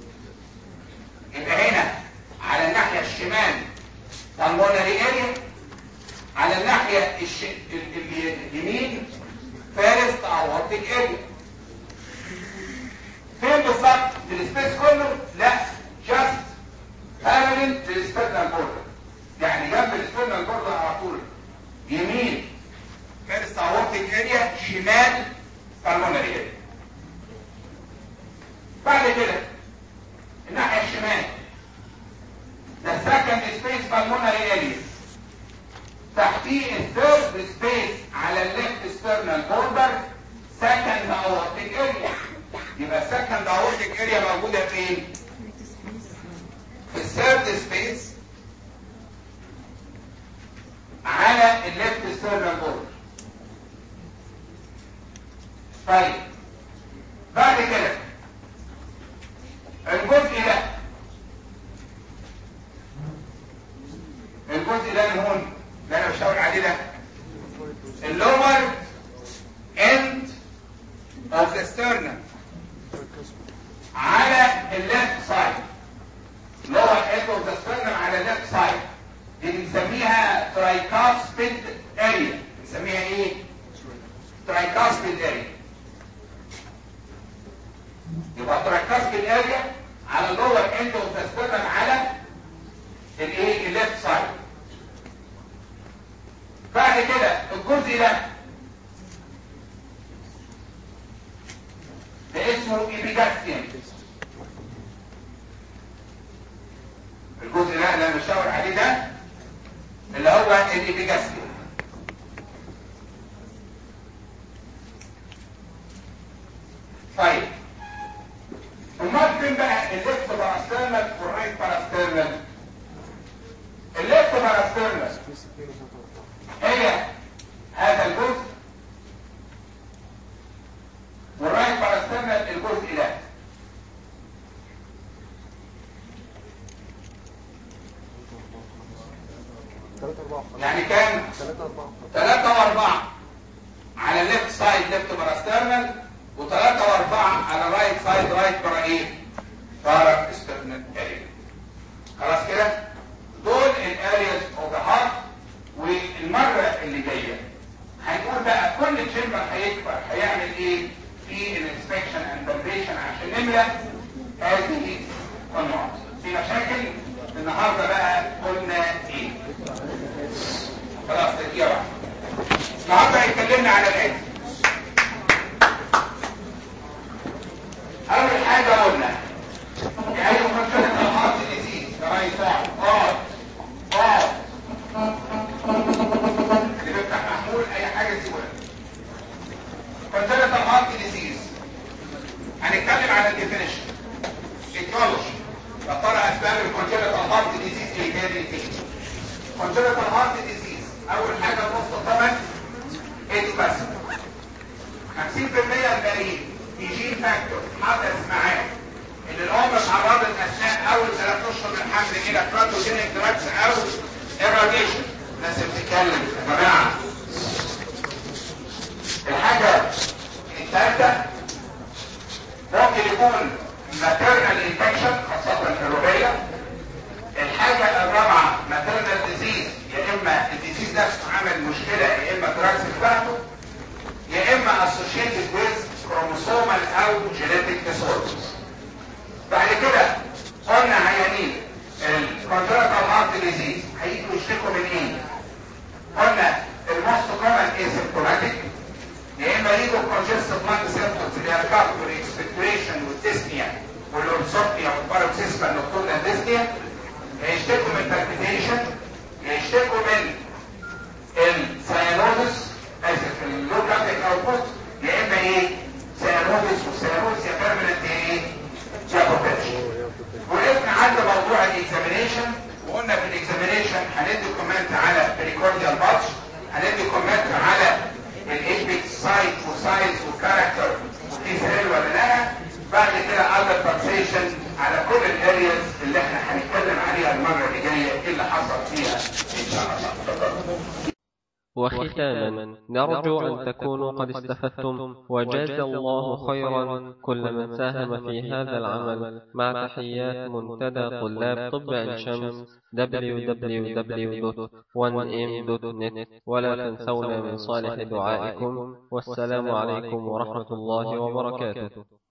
يبقى هنا على الناحية الشمال pulmonary area على الناحية الش... ال... ال... اليمين first aortic area فين بالظبط في السبيس كله لا just parallel للسبيرنال بوردر يعني جنب السبيرنال بوردر على طول يمين فيرست اورتيك اريا شمال بالمونري اريا بعد كده الناحيه الشمال ده سكند سبيس بالمونري اريا تحتيه الثيرد سبيس على الليفت ستيرنال بوردر سكند اورتيك اريا يبقى سكند اورتيك اريا موجوده فين؟ في الثيرد سبيس على الليفت ستيرنال بورد طيب بعد كده الجزء ده الجزء ده اللي هون اللي انا بشاور عليه ده اللور اند اوف ذا sternum على الليفت سايد lower end of the sternum على الليفت سايد دي بنسميها ترايكاسبيد اريا بنسميها ايه ترايكاسبيد اريا يبقى ترايكاسبيد اريا على اللور اند اوف ذا sternum على الايه الليفت سايد بعد كده الجزء ده ده اسمه ايبيجاستيان لا لا مشاور عليه ده اللي هو الابيجاستريا طيب امال فين بقى الليفت باراسترنال والرايت باراسترنال الليفت باراسترنال هي هذا الجزء والرايت باراسترنال الجزء ده ثلاثة أربعة يعني كام ثلاثة أربعة ثلاثة واربعة على الليفت سايد ليفت باراسترنال وثلاثة واربعة على الرايت سايد رايت برا ايه بارا استرنال اريا خلاص كده دول الارياز اوف ذا هارت والمرة اللي جاية هنقول بقى كل تشمبر هيكبر هيعمل ايه في الانسبكشن اند فالبيشن عشان نملى هذه النقط في مشاكل النهارده بقى قلنا ايه خلاص دقيقة واحدة النهارده هيتكلمنا على الآتي أول حاجة قلنا أي مشكلة الهارت ديزيز كما يساعد اقعد اقعد اللي بيفتح محمول أي حاجة سيبها كونجنتال هارت ديزيز هنتكلم على الديفينيشن ايتيولوجي يا ترى اسباب الكونجنتال هارت ديزيز ايه تاني تاني congenital heart disease اول حاجه نص طبعا اتس بس 50% الباقيين في جين فاكتور حدث معاه ان الام اتعرضت اثناء اول ثلاث اشهر من الحمل الى كراتوجينيك دراكس او irradiation الناس اللي بتتكلم يا جماعه الحاجه الثالثه ممكن يكون maternal infection خاصه الربيع الحاجة الرابعة maternal disease يا اما الديزيز نفسه عمل مشكلة يا اما دراجز بتاعته يا اما associated with chromosomal او genetic disorders بعد كده قلنا عيانين الكونجنتال هارت ديزيز هيجوا يشتكوا من ايه؟ قلنا الموست كومن asymptomatic يا اما يجوا congestive lung symptoms اللي هي الكارت والاكسبكتوريشن والديسنيا والانسوبنيا والباروكسيسما نوكتورنال ديسنيا يشتكوا من palpitation يشتكوا من السيانوزس اسف اللوكاتيك اوتبوت يا اما ايه سيانوزس والسيانوزس يا بيرمننت ايه جابوبيتش وقفنا عند موضوع الاكزامينيشن وقلنا في الاكزامينيشن هندي كومنت على بريكورديال باتش هندي كومنت على الايبكس سايت وسايز وكاركتر وفي سيل ولا لا بعد كده اندر بالسيشن على كل الارياز اللي احنا هنتكلم عليها المره اللي جايه ايه اللي حصل فيها ان شاء الله وختاما نرجو أن تكونوا قد استفدتم وجاز الله خيرا كل من ساهم في هذا العمل مع تحيات منتدى طلاب طب عين شمس www.1m.net ولا تنسونا من صالح دعائكم والسلام عليكم ورحمة الله وبركاته